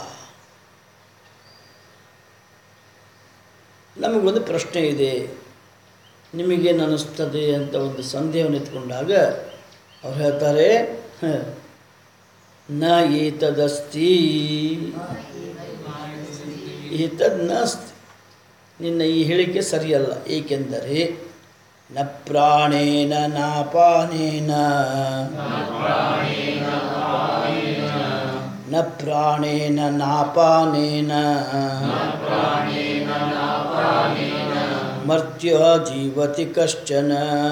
ನಮಗೊಂದು ಪ್ರಶ್ನೆ ಇದೆ ನಿಮಗೇನು ಅನ್ನಿಸ್ತದೆ ಅಂತ ಒಂದು ಸಂದೇಹವನ್ನು ಎತ್ಕೊಂಡಾಗ ಅವ್ರು ಹೇಳ್ತಾರೆ ಹ, ನ ಏತದಸ್ತಿ ಏತದ್ ನಾಸ್ತಿ ನಿನ್ನ ಈ ಹೇಳಿಕೆ ಸರಿಯಲ್ಲ ಏಕೆಂದರೆ ನ ಪ್ರಾಣೇನ ನಾಪಾನೇನ ನ ಪ್ರಾಣೇನ ನಾಪಾನೇನ ಮರ್ತ್ಯ ಜೀವತಿ ಕಶ್ಚನ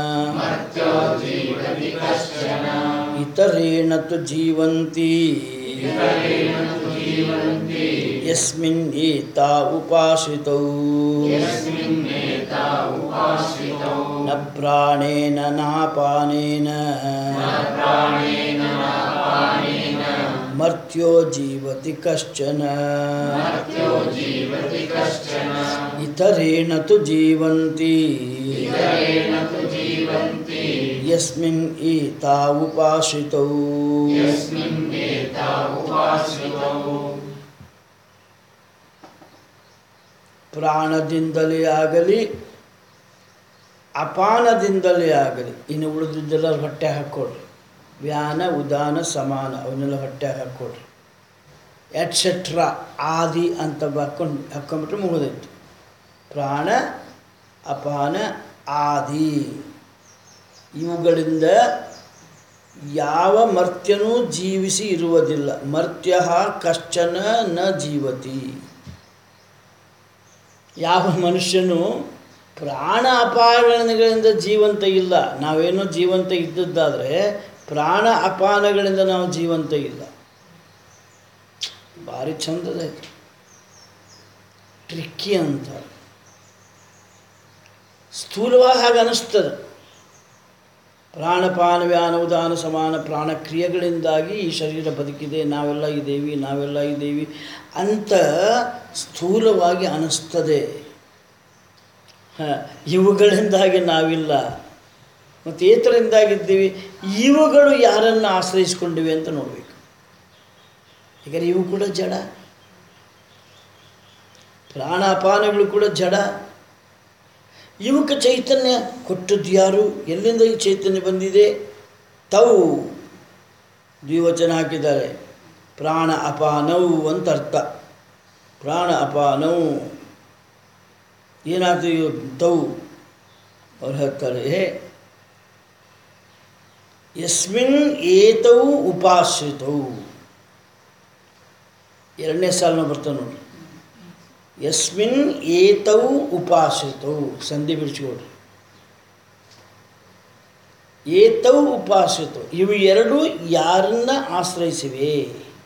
ಇತರೇಣ ತು ಜೀವಂತಿ ಯಸ್ಮಿನ್ ಏತಾ ಉಪಾಶ್ರಿತೌ ನ ಪ್ರಾಣೇನ ನಾಪಾನೇನ ಮರ್ತ್ಯೋ ಜೀವತಿ ಕಶ್ಚನ ಇತರೇಣ ತು ಜೀವಂತಿ ಯಸ್ಮಿನ್ ಏತಾ ಉಪಾಶ್ರಿತೌ ಪ್ರಾಣದಿಂದಲೇ ಆಗಲಿ ಅಪಾನದಿಂದಲೇ ಆಗಲಿ ಇನ್ನು ಉಳಿದಿದ್ದೆಲ್ಲ ಹೊಟ್ಟೆ ಹಾಕ್ಕೊಡ್ರಿ ವ್ಯಾನ ಉದಾನ ಸಮಾನ ಅವನ್ನೆಲ್ಲ ಹೊಟ್ಟೆ ಹಾಕ್ಕೊಡ್ರಿ ಎಟ್ಸೆಟ್ರಾ ಆದಿ ಅಂತ ಹಾಕ್ಕೊಂಡು ಹಾಕ್ಕೊಂಬಿಟ್ರೆ ಮುಗಿದೈತು ಪ್ರಾಣ ಅಪಾನ ಆದಿ ಇವುಗಳಿಂದ ಯಾವ ಮರ್ತ್ಯನೂ ಜೀವಿಸಿ ಇರುವುದಿಲ್ಲ ಮರ್ತ್ಯ ಕಶ್ಚನ ನ ಜೀವತಿ ಯಾವ ಮನುಷ್ಯನು ಪ್ರಾಣ ಅಪಾಯಗಳಿಂದ ಜೀವಂತ ಇಲ್ಲ ನಾವೇನೋ ಜೀವಂತ ಇದ್ದದ್ದಾದರೆ ಪ್ರಾಣ ಅಪಾನಗಳಿಂದ ನಾವು ಜೀವಂತ ಇಲ್ಲ ಭಾರಿ ಚಂದದ ಇದು ಟ್ರಿಕ್ಕಿ ಅಂತ ಸ್ಥೂಲವಾಗಿ ಹಾಗೆ ಅನ್ನಿಸ್ತದೆ ಪ್ರಾಣಪಾನ ವ್ಯಾನ ಉದಾನ ಸಮಾನ ಪ್ರಾಣ ಕ್ರಿಯೆಗಳಿಂದಾಗಿ ಈ ಶರೀರ ಬದುಕಿದೆ ನಾವೆಲ್ಲ ಇದ್ದೇವೆ ನಾವೆಲ್ಲ ಇದ್ದೇವೆ ಅಂತ ಸ್ಥೂಲವಾಗಿ ಅನ್ನಿಸ್ತದೆ ಹ, ಇವುಗಳಿಂದಾಗಿ ನಾವಿಲ್ಲ ಮತ್ತು ಏತರಿಂದಾಗಿದ್ದೀವಿ ಇವುಗಳು ಯಾರನ್ನು ಆಶ್ರಯಿಸ್ಕೊಂಡಿವೆ ಅಂತ ನೋಡಬೇಕು ಯಾಕಂದರೆ ಇವು ಕೂಡ ಜಡ ಪ್ರಾಣಾಪಾನಗಳು ಕೂಡ ಜಡ ಇವಕ್ಕೆ ಚೈತನ್ಯ ಕೊಟ್ಟದ್ದು ಯಾರು ಎಲ್ಲಿಂದ ಈ ಚೈತನ್ಯ ಬಂದಿದೆ ತೌ ದ್ವಿವಚನ ಹಾಕಿದ್ದಾರೆ ಪ್ರಾಣ ಅಪಾನೌ ಅಂತ ಅರ್ಥ ಪ್ರಾಣ ಅಪಾನೌ ಏನಾಯ್ತು ಇವು ತೌ ಅವ್ರು ಹೇಳ್ತಾರೆ ಯಸ್ಮಿನ್ ಏತೌ ಉಪಾಶ್ರಿತೌ ಎರಡನೇ ಸಾಲನ ಬರ್ತಾವೆ ನೋಡಿ ಯಸ್ಮಿನ್ ಏತೌ ಉಪಾಶ್ರಿತೌ ಸಂಧಿ ಬಿಡಿಸ್ಕೊಡ್ರಿ ಏತೌ ಉಪಾಶ್ರಿತೌ ಇವು ಎರಡು ಯಾರನ್ನ ಆಶ್ರಯಿಸಿವೆ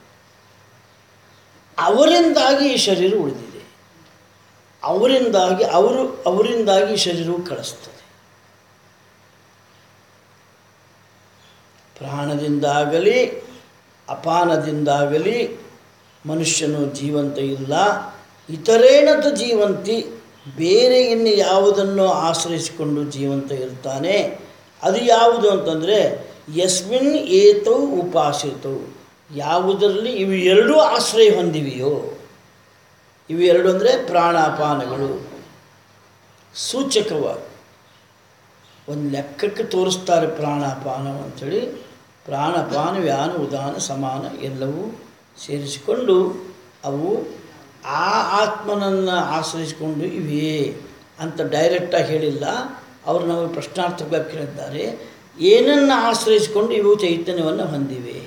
ಅವರಿಂದಾಗಿ ಈ ಶರೀರ ಉಳಿದಿದೆ ಅವರಿಂದಾಗಿ ಅವರು ಅವರಿಂದಾಗಿ ಈ ಶರೀರವು ಕಳಿಸ್ತದೆ ಪ್ರಾಣದಿಂದಾಗಲಿ ಅಪಾನದಿಂದಾಗಲಿ ಮನುಷ್ಯನು ಜೀವಂತ ಇಲ್ಲ ಇತರೇಣತ ಜೀವಂತಿ ಬೇರೆ ಇನ್ನು ಯಾವುದನ್ನು ಆಶ್ರಯಿಸಿಕೊಂಡು ಜೀವಂತ ಇರ್ತಾನೆ ಅದು ಯಾವುದು ಅಂತಂದರೆ ಯಸ್ಮಿನ್ ಏತೌ ಉಪಾಸಿತವು ಯಾವುದರಲ್ಲಿ ಇವು ಎರಡೂ ಆಶ್ರಯ ಹೊಂದಿವೆಯೋ ಇವು ಎರಡು ಅಂದರೆ ಪ್ರಾಣಾಪಾನಗಳು ಸೂಚಕವಾಗಿ ಒಂದು ಲೆಕ್ಕಕ್ಕೆ ತೋರಿಸ್ತಾರೆ ಪ್ರಾಣಾಪಾನ ಅಂಥೇಳಿ ಪ್ರಾಣಪಾನ ವ್ಯಾನ ಉದಾನ ಸಮಾನ ಎಲ್ಲವೂ ಸೇರಿಸಿಕೊಂಡು ಅವು ಆ ಆತ್ಮನನ್ನು ಆಶ್ರಯಿಸಿಕೊಂಡು ಇವೆ ಅಂತ ಡೈರೆಕ್ಟಾಗಿ ಹೇಳಿಲ್ಲ ಅವರು ನಮಗೆ ಪ್ರಶ್ನಾರ್ಥಕವಾಗಿ ಕೇಳಿದ್ದಾರೆ ಏನನ್ನು ಆಶ್ರಯಿಸಿಕೊಂಡು ಇವು ಚೈತನ್ಯವನ್ನು ಹೊಂದಿವೆ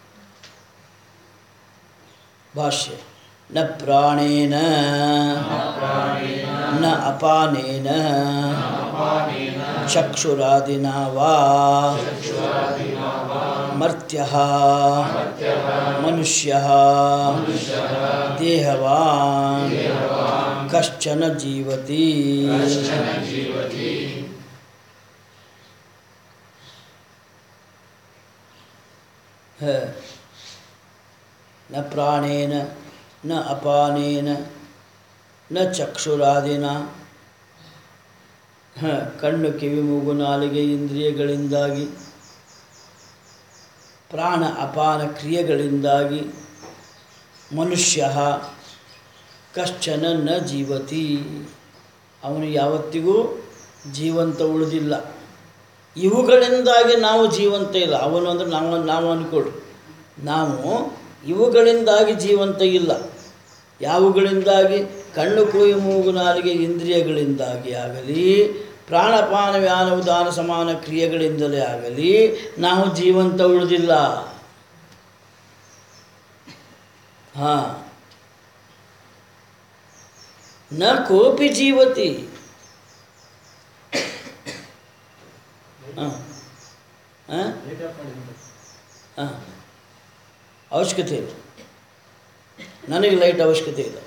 ಭಾಷ್ಯ ನ ಪ್ರಾಣೇನ ನ ಅಪಾನೇನ ಚಕ್ಷುರಾದಿನ ವಾ ಮರ್ತ್ಯ ಮನುಷ್ಯ ದೇಹವಾನ್ ಕಶ್ಚನ ಜೀವತಿ ಹ. ನ ಪ್ರಾಣೇನ ನ ಅಪಾನೇನ ನ ಚಕ್ಷುರಾದಿನ ಹ, ಕಣ್ಣು ಕಿವಿ ಮೂಗು ನಾಲಿಗೆ ಇಂದ್ರಿಯಗಳಿಂದಾಗಿ ಪ್ರಾಣ ಅಪಾನ ಕ್ರಿಯೆಗಳಿಂದಾಗಿ ಮನುಷ್ಯ ಕಶ್ಚನ ನ ಜೀವತಿ ಅವನು ಯಾವತ್ತಿಗೂ ಜೀವಂತ ಉಳಿದಿಲ್ಲ ಇವುಗಳಿಂದಾಗಿ ನಾವು ಜೀವಂತ ಇಲ್ಲ ಅವನು ಅಂದರೆ ನಾವು ನಾವು ಅಂದ್ಕೊಳ್ರಿ ನಾವು ಇವುಗಳಿಂದಾಗಿ ಜೀವಂತ ಇಲ್ಲ ಯಾವುಗಳಿಂದಾಗಿ ಕಣ್ಣು ಕೂಯಿ ಮೂಗು ನಾಲಿಗೆ ಇಂದ್ರಿಯಗಳಿಂದಾಗಿ ಆಗಲಿ ಪ್ರಾಣಪಾನ ವ್ಯಾನ ಉದಾನ ಸಮಾನ ಕ್ರಿಯೆಗಳಿಂದಲೇ ಆಗಲಿ ನಾವು ಜೀವಂತ ಉಳಿದಿಲ್ಲ ಹಾಂ ನ ಕೋಪಿ ಜೀವತಿ ಹಾಂ ಹಾಂ ಹಾಂ ಅವಶ್ಯಕತೆ ಇಲ್ಲ ನನಗೆ ಲೈಟ್ ಅವಶ್ಯಕತೆ ಇಲ್ಲ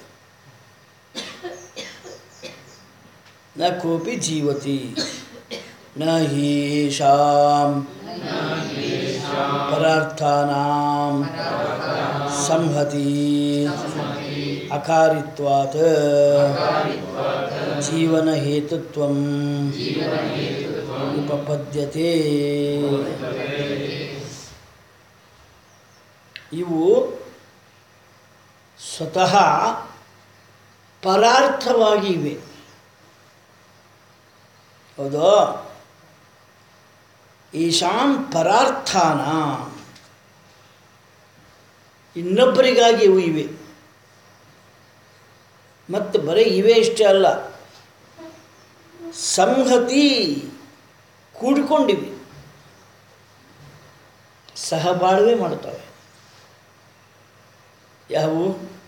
ನ ಕೋಪಿ ಜೀವತಿ ನ ಹೀಶಾಂ ಪರಾರ್ಥಾನಾಂ ಸಂಹತಿ ಅಕಾರಿತ್ವಾತ್ ಜೀವನ ಹೇತುತ್ವಂ ಉಪಪದ್ಯತೆ ಇವು ಸ್ವತಃ ಪರಾರ್ಥವಾಗಿ ಇವೆ ಹೌದೋ ಈಶಾಂ ಪರಾರ್ಥಾನ ಇನ್ನೊಬ್ಬರಿಗಾಗಿ ಇವು ಇವೆ ಮತ್ತು ಬರೀ ಇವೆ ಇಷ್ಟೇ ಅಲ್ಲ ಸಂಹತಿ ಕೂಡಿಕೊಂಡಿವೆ ಸಹಬಾಳ್ವೆ ಮಾಡ್ತವೆ ಯಾವುವು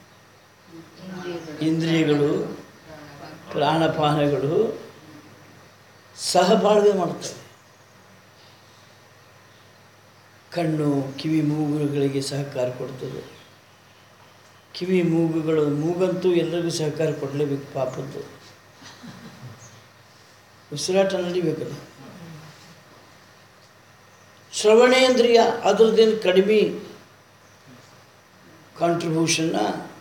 ಇಂದ್ರಿಯಗಳು ಪ್ರಾಣಪಾನಗಳು ಸಹಬಾಳ್ವೆ ಮಾಡ್ತವೆ ಕಣ್ಣು ಕಿವಿ ಮೂಗುಗಳಿಗೆ ಸಹಕಾರ ಕೊಡ್ತದೆ ಕಿವಿ ಮೂಗುಗಳು ಮೂಗಂತೂ ಎಲ್ಲರಿಗೂ ಸಹಕಾರ ಕೊಡಲೇಬೇಕು ಪಾಪದ್ದು ಉಸಿರಾಟ ನಡಿಬೇಕಲ್ಲ ಶ್ರವಣೇಂದ್ರಿಯ ಅದ್ರದ್ದೇನು ಕಡಿಮೆ ಕಾಂಟ್ರಿಬ್ಯೂಷನ್ನ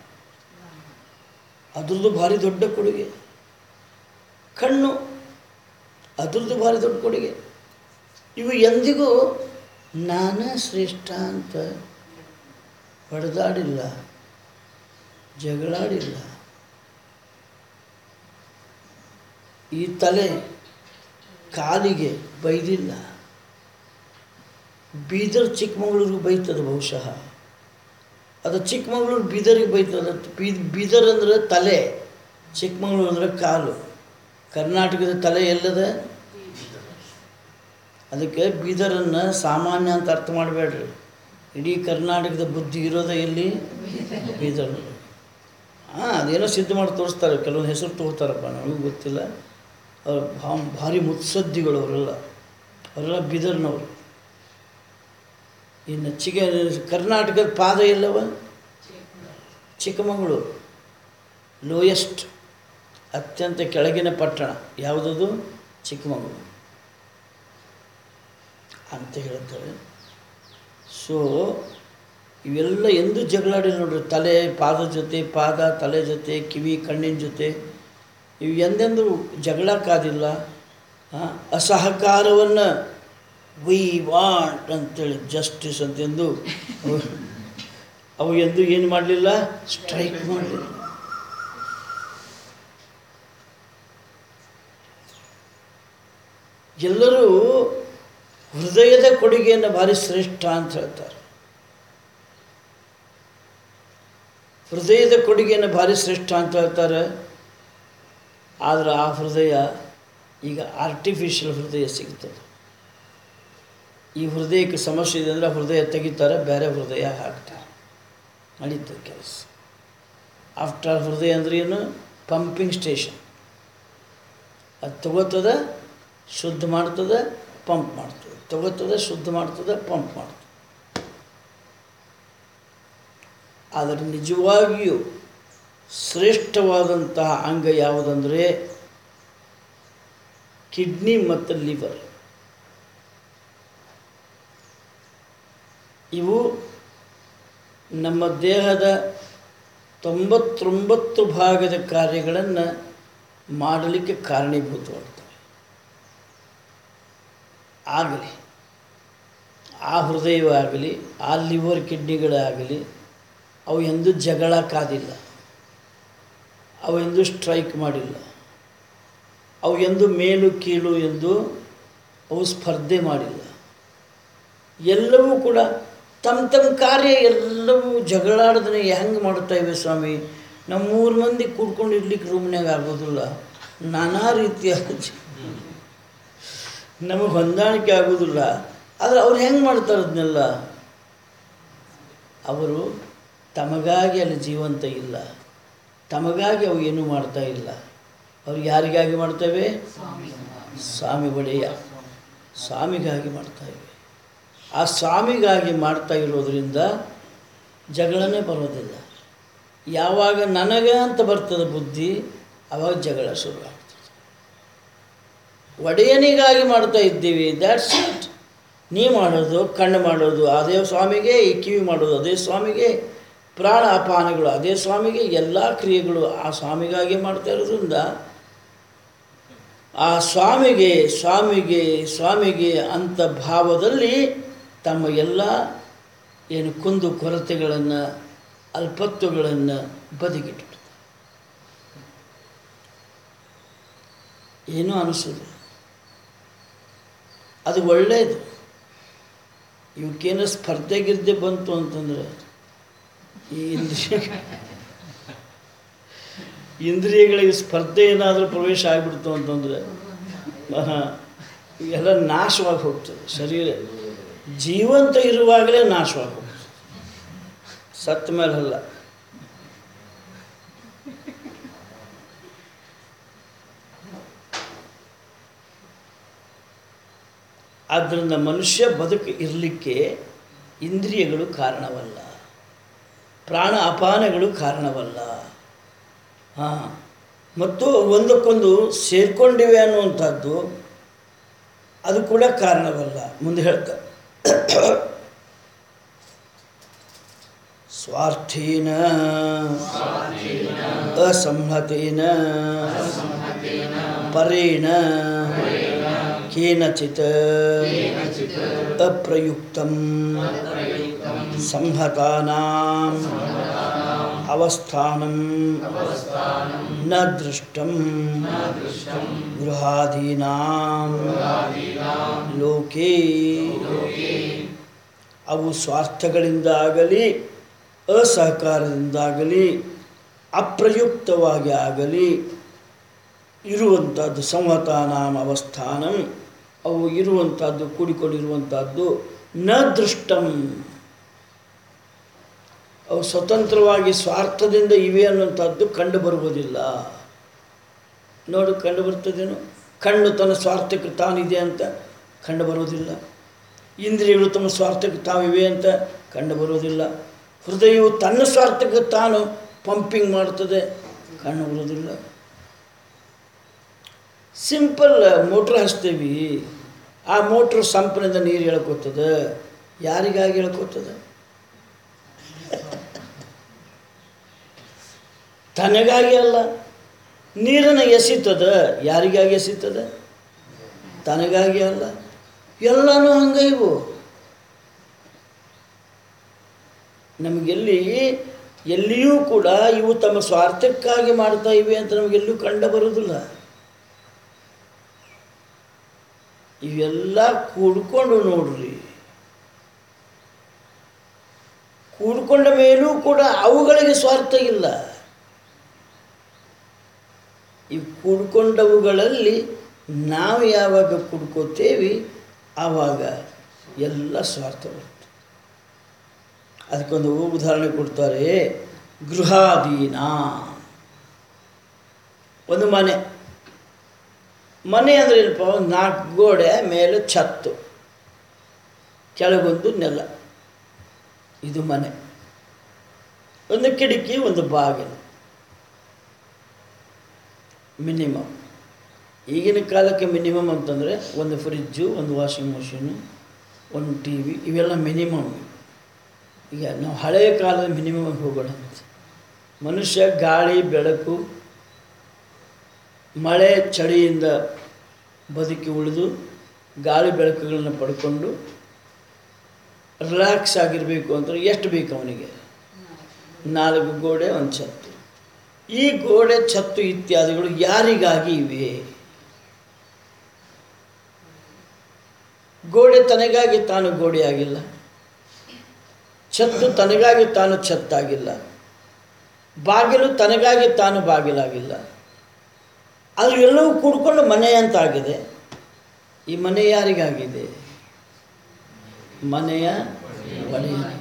ಅದ್ರದ್ದು ಭಾರಿ ದೊಡ್ಡ ಕೊಡುಗೆ ಕಣ್ಣು ಅದ್ರದ್ದು ಭಾರಿ ದೊಡ್ಡ ಕೊಡುಗೆ ಇವು ಎಂದಿಗೂ ನಾನೇ ಶ್ರೇಷ್ಠ ಅಂತ ಹೊಡೆದಾಡಿಲ್ಲ ಜಗಳಾಡಿಲ್ಲ ಈ ತಲೆ ಕಾಲಿಗೆ ಬೈದಿಲ್ಲ ಬೀದರ್ ಚಿಕ್ಕಮಗಳೂರಿಗೆ ಬೈತದೆ ಬಹುಶಃ ಅದು ಚಿಕ್ಕಮಗಳೂರು ಬೀದರಿಗೆ ಬೈತದೆ ಬೀ- ಬೀದರ್ ಅಂದರೆ ತಲೆ ಚಿಕ್ಕಮಗಳೂರು ಅಂದರೆ ಕಾಲು ಕರ್ನಾಟಕದ ತಲೆ ಎಲ್ಲದ ಅದಕ್ಕೆ ಬೀದರನ್ನು ಸಾಮಾನ್ಯ ಅಂತ ಅರ್ಥ ಮಾಡಬೇಡ್ರಿ ಇಡೀ ಕರ್ನಾಟಕದ ಬುದ್ಧಿ ಇರೋದೇ ಎಲ್ಲಿ ಬೀದರ್ ಹಾಂ ಅದೇನೋ ಸಿದ್ಧ ಮಾಡಿ ತೋರಿಸ್ತಾರೆ ಕೆಲವೊಂದು ಹೆಸರು ತಗೋತಾರಪ್ಪ ನನಗೂ ಗೊತ್ತಿಲ್ಲ ಅವ್ರು ಭಾ- ಭಾರಿ ಮುತ್ಸದ್ದಿಗಳು ಅವರೆಲ್ಲ ಅವರೆಲ್ಲ ಬೀದರ್ನವರು ಇನ್ನು ಚಿಗ ಕರ್ನಾಟಕದ ಪಾದ ಎಲ್ಲವ ಚಿಕ್ಕಮಗಳೂರು ಲೋಯೆಸ್ಟ್ ಅತ್ಯಂತ ಕೆಳಗಿನ ಪಟ್ಟಣ ಯಾವುದದು ಚಿಕ್ಕಮಗಳೂರು ಅಂತ ಹೇಳ್ತಾರೆ ಸೊ ಇವೆಲ್ಲ ಎಂದು ಜಗಳಾಡಿಲ್ಲ ನೋಡ್ರಿ ತಲೆ ಪಾದ ಜೊತೆ ಪಾದ ತಲೆ ಜೊತೆ ಕಿವಿ ಕಣ್ಣಿನ ಜೊತೆ ಇವು ಎಂದೆಂದೂ ಜಗಳ ಕಾದಿಲ್ಲ ಆ, ಅಸಹಕಾರವನ್ನು ವಿ ವಾಂಟ್ ಅಂತೇಳಿ ಜಸ್ಟಿಸ್ ಅಂತೆಂದು ಅವು ಅವು ಎಂದು ಏನು ಮಾಡಲಿಲ್ಲ ಸ್ಟ್ರೈಕ್ ಮಾಡಲಿಲ್ಲ ಎಲ್ಲರೂ ಹೃದಯದ ಕೊಡುಗೆಯನ್ನು ಭಾರಿ ಶ್ರೇಷ್ಠ ಅಂತ ಹೇಳ್ತಾರೆ ಹೃದಯದ ಕೊಡುಗೆಯನ್ನು ಭಾರಿ ಶ್ರೇಷ್ಠ ಅಂತ ಹೇಳ್ತಾರೆ ಆದರೆ ಆ ಹೃದಯ ಈಗ ಆರ್ಟಿಫಿಷಿಯಲ್ ಹೃದಯ ಸಿಗ್ತದೆ ಈ ಹೃದಯಕ್ಕೆ ಸಮಸ್ಯೆ ಇದೆ ಅಂದರೆ ಹೃದಯ ತೆಗಿತಾರೆ ಬೇರೆ ಹೃದಯ ಹಾಕ್ತಾರೆ ನಡೀತದೆ ಕೆಲಸ ಆಫ್ಟರ್ ಹೃದಯ ಅಂದ್ರೆ ಏನು ಪಂಪಿಂಗ್ ಸ್ಟೇಷನ್ ಅದು ತಗೋತದೆ ಶುದ್ಧ ಮಾಡ್ತದೆ ಪಂಪ್ ಮಾಡ್ತದೆ ತಗೋತದೆ ಶುದ್ಧ ಮಾಡ್ತದೆ ಪಂಪ್ ಮಾಡ್ತದೆ ಆದರೆ ನಿಜವಾಗಿಯೂ ಶ್ರೇಷ್ಠವಾದಂತಹ ಅಂಗ ಯಾವುದಂದರೆ ಕಿಡ್ನಿ ಮತ್ತು ಲಿವರ್ ಇವು ನಮ್ಮ ದೇಹದ ತೊಂಬತ್ತೊಂಬತ್ತು ಭಾಗದ ಕಾರ್ಯಗಳನ್ನು ಮಾಡಲಿಕ್ಕೆ ಕಾರಣೀಭೂತವಾಗ್ತವೆ ಆಗಲಿ ಆ ಹೃದಯವಾಗಲಿ ಆ ಲಿವರ್ ಕಿಡ್ನಿಗಳಾಗಲಿ ಅವು ಎಂದೂ ಜಗಳ ಕಾದಿಲ್ಲ ಅವು ಎಂದೂ ಸ್ಟ್ರೈಕ್ ಮಾಡಿಲ್ಲ ಅವು ಎಂದು ಮೇಲು ಕೀಳು ಎಂದು ಅವು ಸ್ಪರ್ಧೆ ಮಾಡಿಲ್ಲ ಎಲ್ಲವೂ ಕೂಡ ತಮ್ಮ ತಮ್ಮ ಕಾರ್ಯ ಎಲ್ಲವೂ ಜಗಳಾಡದನೆ ಹೆಂಗೆ ಮಾಡ್ತಾ ಇವೆ ಸ್ವಾಮಿ ನಮ್ಮ ಮೂರು ಮಂದಿ ಕೂಡ್ಕೊಂಡು ಇರ್ಲಿಕ್ಕೆ ರೂಮ್ನಾಗ ಆಗೋದಿಲ್ಲ ನಾನಾ ರೀತಿಯ ನಮಗೆ ಹೊಂದಾಣಿಕೆ ಆಗೋದಿಲ್ಲ ಆದರೆ ಅವ್ರು ಹೆಂಗೆ ಮಾಡ್ತಾರೆ ಅದನ್ನೆಲ್ಲ ಅವರು ತಮಗಾಗಿ ಅಲ್ಲಿ ಜೀವಂತ ಇಲ್ಲ ತಮಗಾಗಿ ಅವು ಏನೂ ಮಾಡ್ತಾ ಇಲ್ಲ ಅವ್ರು ಯಾರಿಗಾಗಿ ಮಾಡ್ತವೆ ಸ್ವಾಮಿ ಒಡೆಯ ಸ್ವಾಮಿಗಾಗಿ ಮಾಡ್ತಾ ಇವೆ ಆ ಸ್ವಾಮಿಗಾಗಿ ಮಾಡ್ತಾ ಇರೋದ್ರಿಂದ ಜಗಳನೇ ಬರೋದಿಲ್ಲ ಯಾವಾಗ ನನಗೆ ಅಂತ ಬರ್ತದೆ ಬುದ್ಧಿ ಆವಾಗ ಜಗಳ ಶುರು ಆಗ್ತದೆ ಒಡೆಯನಿಗಾಗಿ ಮಾಡ್ತಾ ಇದ್ದೀವಿ ದ್ಯಾಟ್ಸ್ ಇಟ್ ನೀ ಮಾಡೋದು ಕಣ್ಣು ಮಾಡೋದು ಅದೇ ಸ್ವಾಮಿಗೆ ಈ ಕಿವಿ ಮಾಡೋದು ಅದೇ ಸ್ವಾಮಿಗೆ ಪ್ರಾಣ ಅಪಾನಗಳು ಅದೇ ಸ್ವಾಮಿಗೆ ಎಲ್ಲ ಕ್ರಿಯೆಗಳು ಆ ಸ್ವಾಮಿಗಾಗಿ ಮಾಡ್ತಾ ಇರೋದ್ರಿಂದ ಆ ಸ್ವಾಮಿಗೆ ಸ್ವಾಮಿಗೆ ಸ್ವಾಮಿಗೆ ಅಂತ ಭಾವದಲ್ಲಿ ತಮ್ಮ ಎಲ್ಲ ಏನು ಕುಂದು ಕೊರತೆಗಳನ್ನು ಅಲ್ಪತ್ವಗಳನ್ನು ಬದಿಗಿಟ್ಟು ಏನೂ ಅನಿಸೋದು ಅದು ಒಳ್ಳೆಯದು ಇವಕ್ಕೇನೋ ಸ್ಪರ್ಧೆ ಗಿರ್ದೆ ಬಂತು ಅಂತಂದರೆ ಈ ಇಂದ್ರಿಯ ಇಂದ್ರಿಯಗಳಿಗೆ ಸ್ಪರ್ಧೆ ಏನಾದರೂ ಪ್ರವೇಶ ಆಗಿಬಿಡ್ತು ಅಂತಂದರೆ ಆಹಾ, ಎಲ್ಲ ನಾಶವಾಗಿ ಹೋಗ್ತದೆ ಶರೀರ ಜೀವಂತ ಇರುವಾಗಲೇ ನಾಶವಾಗಿ ಹೋಗ್ತದೆ ಸತ್ತ ಮೇಲೆ ಅಲ್ಲ ಆದ್ದರಿಂದ ಮನುಷ್ಯ ಬದುಕು ಇರಲಿಕ್ಕೆ ಇಂದ್ರಿಯಗಳು ಕಾರಣವಲ್ಲ ಪ್ರಾಣ ಅಪಾನಗಳು ಕಾರಣವಲ್ಲ ಹಾಂ ಮತ್ತು ಒಂದಕ್ಕೊಂದು ಸೇರಿಕೊಂಡಿವೆ ಅನ್ನುವಂಥದ್ದು ಅದು ಕೂಡ ಕಾರಣವಲ್ಲ ಮುಂದೆ ಹೇಳ್ತಾರೆ ಸ್ವಾರ್ಥೇನ ಅಸಂಹತೇನ ಪರೇಣ ಕೇನಚಿತ್ ಅಪ್ರಯುಕ್ತಂ ಸಂಹತಾನಾಂ ಅವಸ್ಥಾನಂ ನ ದೃಷ್ಟಂ ಗೃಹಾಧೀನಾಂ ಲೋಕೇ ಅವು ಸ್ವಾರ್ಥಗಳಿಂದಾಗಲಿ ಅಸಹಕಾರದಿಂದಾಗಲಿ ಅಪ್ರಯುಕ್ತವಾಗಿ ಆಗಲಿ ಇರುವಂಥದ್ದು ಸಂಹತಾನಾಂ ಅವಸ್ಥಾನಂ ಅವು ಇರುವಂಥದ್ದು ಕೂಡಿಕೊಂಡಿರುವಂಥದ್ದು ನ ದೃಷ್ಟಂ ಅವು ಸ್ವತಂತ್ರವಾಗಿ ಸ್ವಾರ್ಥದಿಂದ ಇವೆ ಅನ್ನುವಂಥದ್ದು ಕಂಡು ಬರುವುದಿಲ್ಲ ನೋಡು ಕಂಡು ಬರ್ತದೇನು ಕಣ್ಣು ತನ್ನ ಸ್ವಾರ್ಥಕ್ಕೆ ತಾನಿದೆ ಅಂತ ಕಂಡು ಬರುವುದಿಲ್ಲ ಇಂದ್ರಿಯಗಳು ತಮ್ಮ ಸ್ವಾರ್ಥಕ್ಕೆ ತಾವಿವೆ ಅಂತ ಕಂಡು ಬರುವುದಿಲ್ಲ ಹೃದಯವು ತನ್ನ ಸ್ವಾರ್ಥಕ್ಕೆ ತಾನು ಪಂಪಿಂಗ್ ಮಾಡ್ತದೆ ಕಂಡು ಬರುವುದಿಲ್ಲ ಸಿಂಪಲ್ ಮೋಟ್ರ್ ಹಚ್ತೇವಿ ಆ ಮೋಟ್ರ್ ಸಂಪಿನಿಂದ ನೀರು ಎಳ್ಕೊತದೆ ಯಾರಿಗಾಗಿ ಎಳ್ಕೊತದೆ ತನಗಾಗಿ ಅಲ್ಲ ನೀರನ್ನು ಎಸಿತದ ಯಾರಿಗಾಗಿ ಎಸಿತದ ತನಗಾಗಿ ಅಲ್ಲ ಎಲ್ಲನೂ ಹಂಗೆ ಇವು ನಮಗೆಲ್ಲಿ ಎಲ್ಲಿಯೂ ಕೂಡ ಇವು ತಮ್ಮ ಸ್ವಾರ್ಥಕ್ಕಾಗಿ ಮಾಡ್ತಾ ಇವೆ ಅಂತ ನಮಗೆಲ್ಲೂ ಕಂಡು ಬರುವುದಿಲ್ಲ ಇವೆಲ್ಲ ಕೂಡ್ಕೊಂಡು ನೋಡ್ರಿ ಕೂಡ್ಕೊಂಡ ಮೇಲೂ ಕೂಡ ಅವುಗಳಿಗೆ ಸ್ವಾರ್ಥ ಇಲ್ಲ ಈ ಕೂಡ್ಕೊಂಡವುಗಳಲ್ಲಿ ನಾವು ಯಾವಾಗ ಕುಡ್ಕೋತೇವಿ ಆವಾಗ ಎಲ್ಲ ಸ್ವಾರ್ಥ ಬರುತ್ತೆ ಅದಕ್ಕೊಂದು ಉದಾಹರಣೆ ಕೊಡ್ತಾರೆ ಗೃಹಾಧೀನ ಒಂದು ಮನೆ ಮನೆ ಅಂದರೆ ಏನಪ್ಪ ಒಂದು ನಾಲ್ಕು ಗೋಡೆ ಮೇಲೆ ಛತ್ತು ಕೆಳಗೊಂದು ನೆಲ ಇದು ಮನೆ ಒಂದು ಕಿಟಕಿ ಒಂದು ಬಾಗಿಲು ಮಿನಿಮಮ್ ಈಗಿನ ಕಾಲಕ್ಕೆ ಮಿನಿಮಮ್ ಅಂತಂದರೆ ಒಂದು ಫ್ರಿಜ್ಜು ಒಂದು ವಾಷಿಂಗ್ ಮಷೀನು ಒಂದು ಟಿ ವಿ ಇವೆಲ್ಲ ಮಿನಿಮಮ್ ಈಗ ನಾವು ಹಳೆಯ ಕಾಲದ ಮಿನಿಮಮ್ ಹೋಗೋಣ ಅಂತ ಮನುಷ್ಯ ಗಾಳಿ ಬೆಳಕು ಮಳೆ ಚಳಿಯಿಂದ ಬದುಕಿ ಉಳಿದು ಗಾಳಿ ಬೆಳಕುಗಳನ್ನು ಪಡ್ಕೊಂಡು ರಿಲ್ಯಾಕ್ಸ್ ಆಗಿರಬೇಕು ಅಂದರೆ ಎಷ್ಟು ಬೇಕು ಅವನಿಗೆ ನಾಲ್ಕು ಗೋಡೆ ಒಂದು ಛತ್ತು ಈ ಗೋಡೆ ಛತ್ತು ಇತ್ಯಾದಿಗಳು ಯಾರಿಗಾಗಿ ಇವೆ ಗೋಡೆ ತನಗಾಗಿ ತಾನು ಗೋಡೆಯಾಗಿಲ್ಲ ಛತ್ತು ತನಗಾಗಿ ತಾನು ಛತ್ತಾಗಿಲ್ಲ ಬಾಗಿಲು ತನಗಾಗಿ ತಾನು ಬಾಗಿಲಾಗಿಲ್ಲ ಅದು ಎಲ್ಲವೂ ಕೂಡ್ಕೊಂಡು ಮನೆ ಅಂತ ಆಗಿದೆ ಈ ಮನೆ ಯಾರಿಗಾಗಿದೆ ಮನೆಯ ಒಡೆಯನಿಗಾಗಿ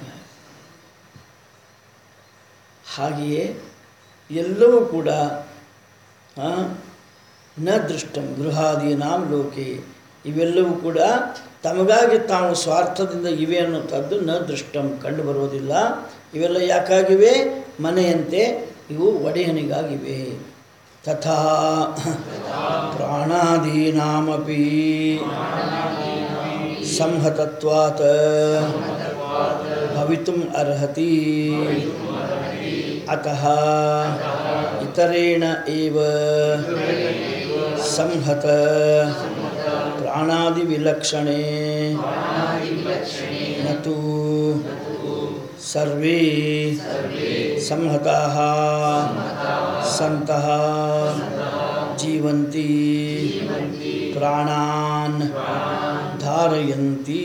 ಹಾಗೆಯೇ ಎಲ್ಲವೂ ಕೂಡ ಆ, ನ ದೃಷ್ಟಂ ಗೃಹಾದೀನಾಂ ಲೋಕೆ ಇವೆಲ್ಲವೂ ಕೂಡ ತಮಗಾಗಿ ತಾವು ಸ್ವಾರ್ಥದಿಂದ ಇವೆ ಅನ್ನುವಂಥದ್ದು ನ ದೃಷ್ಟಂ ಕಂಡು ಬರುವುದಿಲ್ಲ ಇವೆಲ್ಲ ಯಾಕಾಗಿವೆ ಮನೆಯಂತೆ ಇವು ಒಡೆಯನಿಗಾಗಿವೆ ತಥಾ ಪ್ರಾಣಾದೀನಾಮಪಿ ಸಂಹತತ್ವಾತ್ ಭವಿತುಂ ಅರ್ಹತಿ ಅತಃ ಇತರೇಣ ಏವ ಸಂಹತ ಪ್ರಾಣಾದಿವಿಲಕ್ಷಣೆ ನ ತು ಸರ್ವೇ ಸಂಹತಾಃ ಸಂತಃ ಜೀವಂತಿ ಪ್ರಾಣಾನ್ ಧಾರಯಂತಿ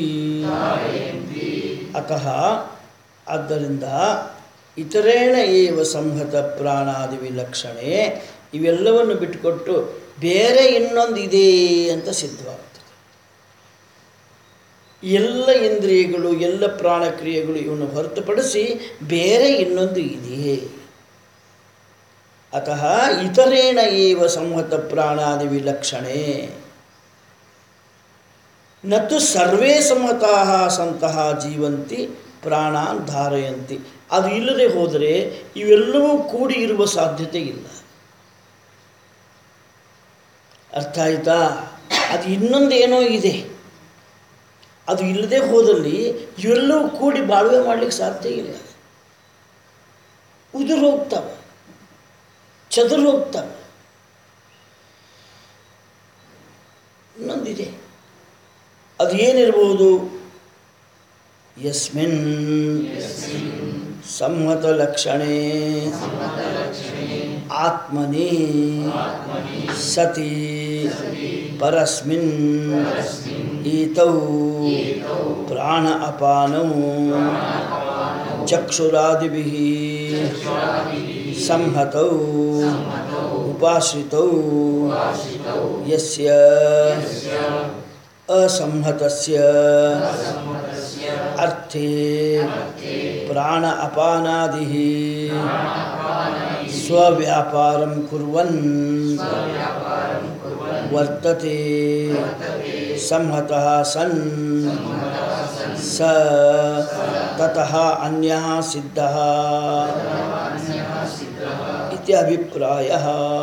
ಅತಃ ಆದ್ದರಿಂದ ಇತರೇಣ ಏವ ಸಂಹತ ಪ್ರಾಣಾದಿ ವಿಲಕ್ಷಣೆ ಇವೆಲ್ಲವನ್ನು ಬಿಟ್ಟುಕೊಟ್ಟು ಬೇರೆ ಇನ್ನೊಂದು ಇದೆ ಅಂತ ಸಿದ್ಧವಾಗ್ತದೆ ಎಲ್ಲ ಇಂದ್ರಿಯಗಳು ಎಲ್ಲ ಪ್ರಾಣಕ್ರಿಯೆಗಳು ಇವನ್ನು ಹೊರತುಪಡಿಸಿ ಬೇರೆ ಇನ್ನೊಂದು ಇದೆಯೇ ಅತಃ ಇತರೇಣ ಏವ ಸಂಹತ ಪ್ರಾಣಾದಿ ವಿಲಕ್ಷಣೆ ನತು ಸರ್ವೇ ಸಂಹತಾಃ ಸಂತಹ ಜೀವಂತಿ ಪ್ರಾಣಾನ್ ಧಾರಯಂತಿ ಅದು ಇಲ್ಲದೆ ಹೋದರೆ ಇವೆಲ್ಲವೂ ಕೂಡಿ ಇರುವ ಸಾಧ್ಯತೆ ಇಲ್ಲ ಅರ್ಥ ಆಯ್ತಾ ಅದು ಇನ್ನೊಂದೇನೋ ಇದೆ ಅದು ಇಲ್ಲದೆ ಹೋದಲ್ಲಿ ಇವೆಲ್ಲವೂ ಕೂಡಿ ಬಾಳ್ವೆ ಮಾಡಲಿಕ್ಕೆ ಸಾಧ್ಯ ಇಲ್ಲ ಉದುರು ಹೋಗ್ತವೆ ಚದುರು ಹೋಗ್ತವೆ ಇನ್ನೊಂದಿದೆ ಅದು ಏನಿರ್ಬೋದು ಯಸ್ಮಿನ್ ಸಂಹತಲಕ್ಷಣೆ ಆತ್ಮನಿ ಸತಿ ಪರಸ್ಮಿನ್ ಈತೌ ಪ್ರಾಣ ಅಪಾನೌ ಚಕ್ಷುರಾದಿಭಿः ಸಂಹತೌ ಉಪಾಶ್ರಿತೌ ಯಸ್ಯ असंहतस्य अर्थे प्राण अपानादिः स्वव्यापारं कुर्वन् वर्तते संहतः सन् स ततः अन्यः सिद्धः इति अभिप्रायः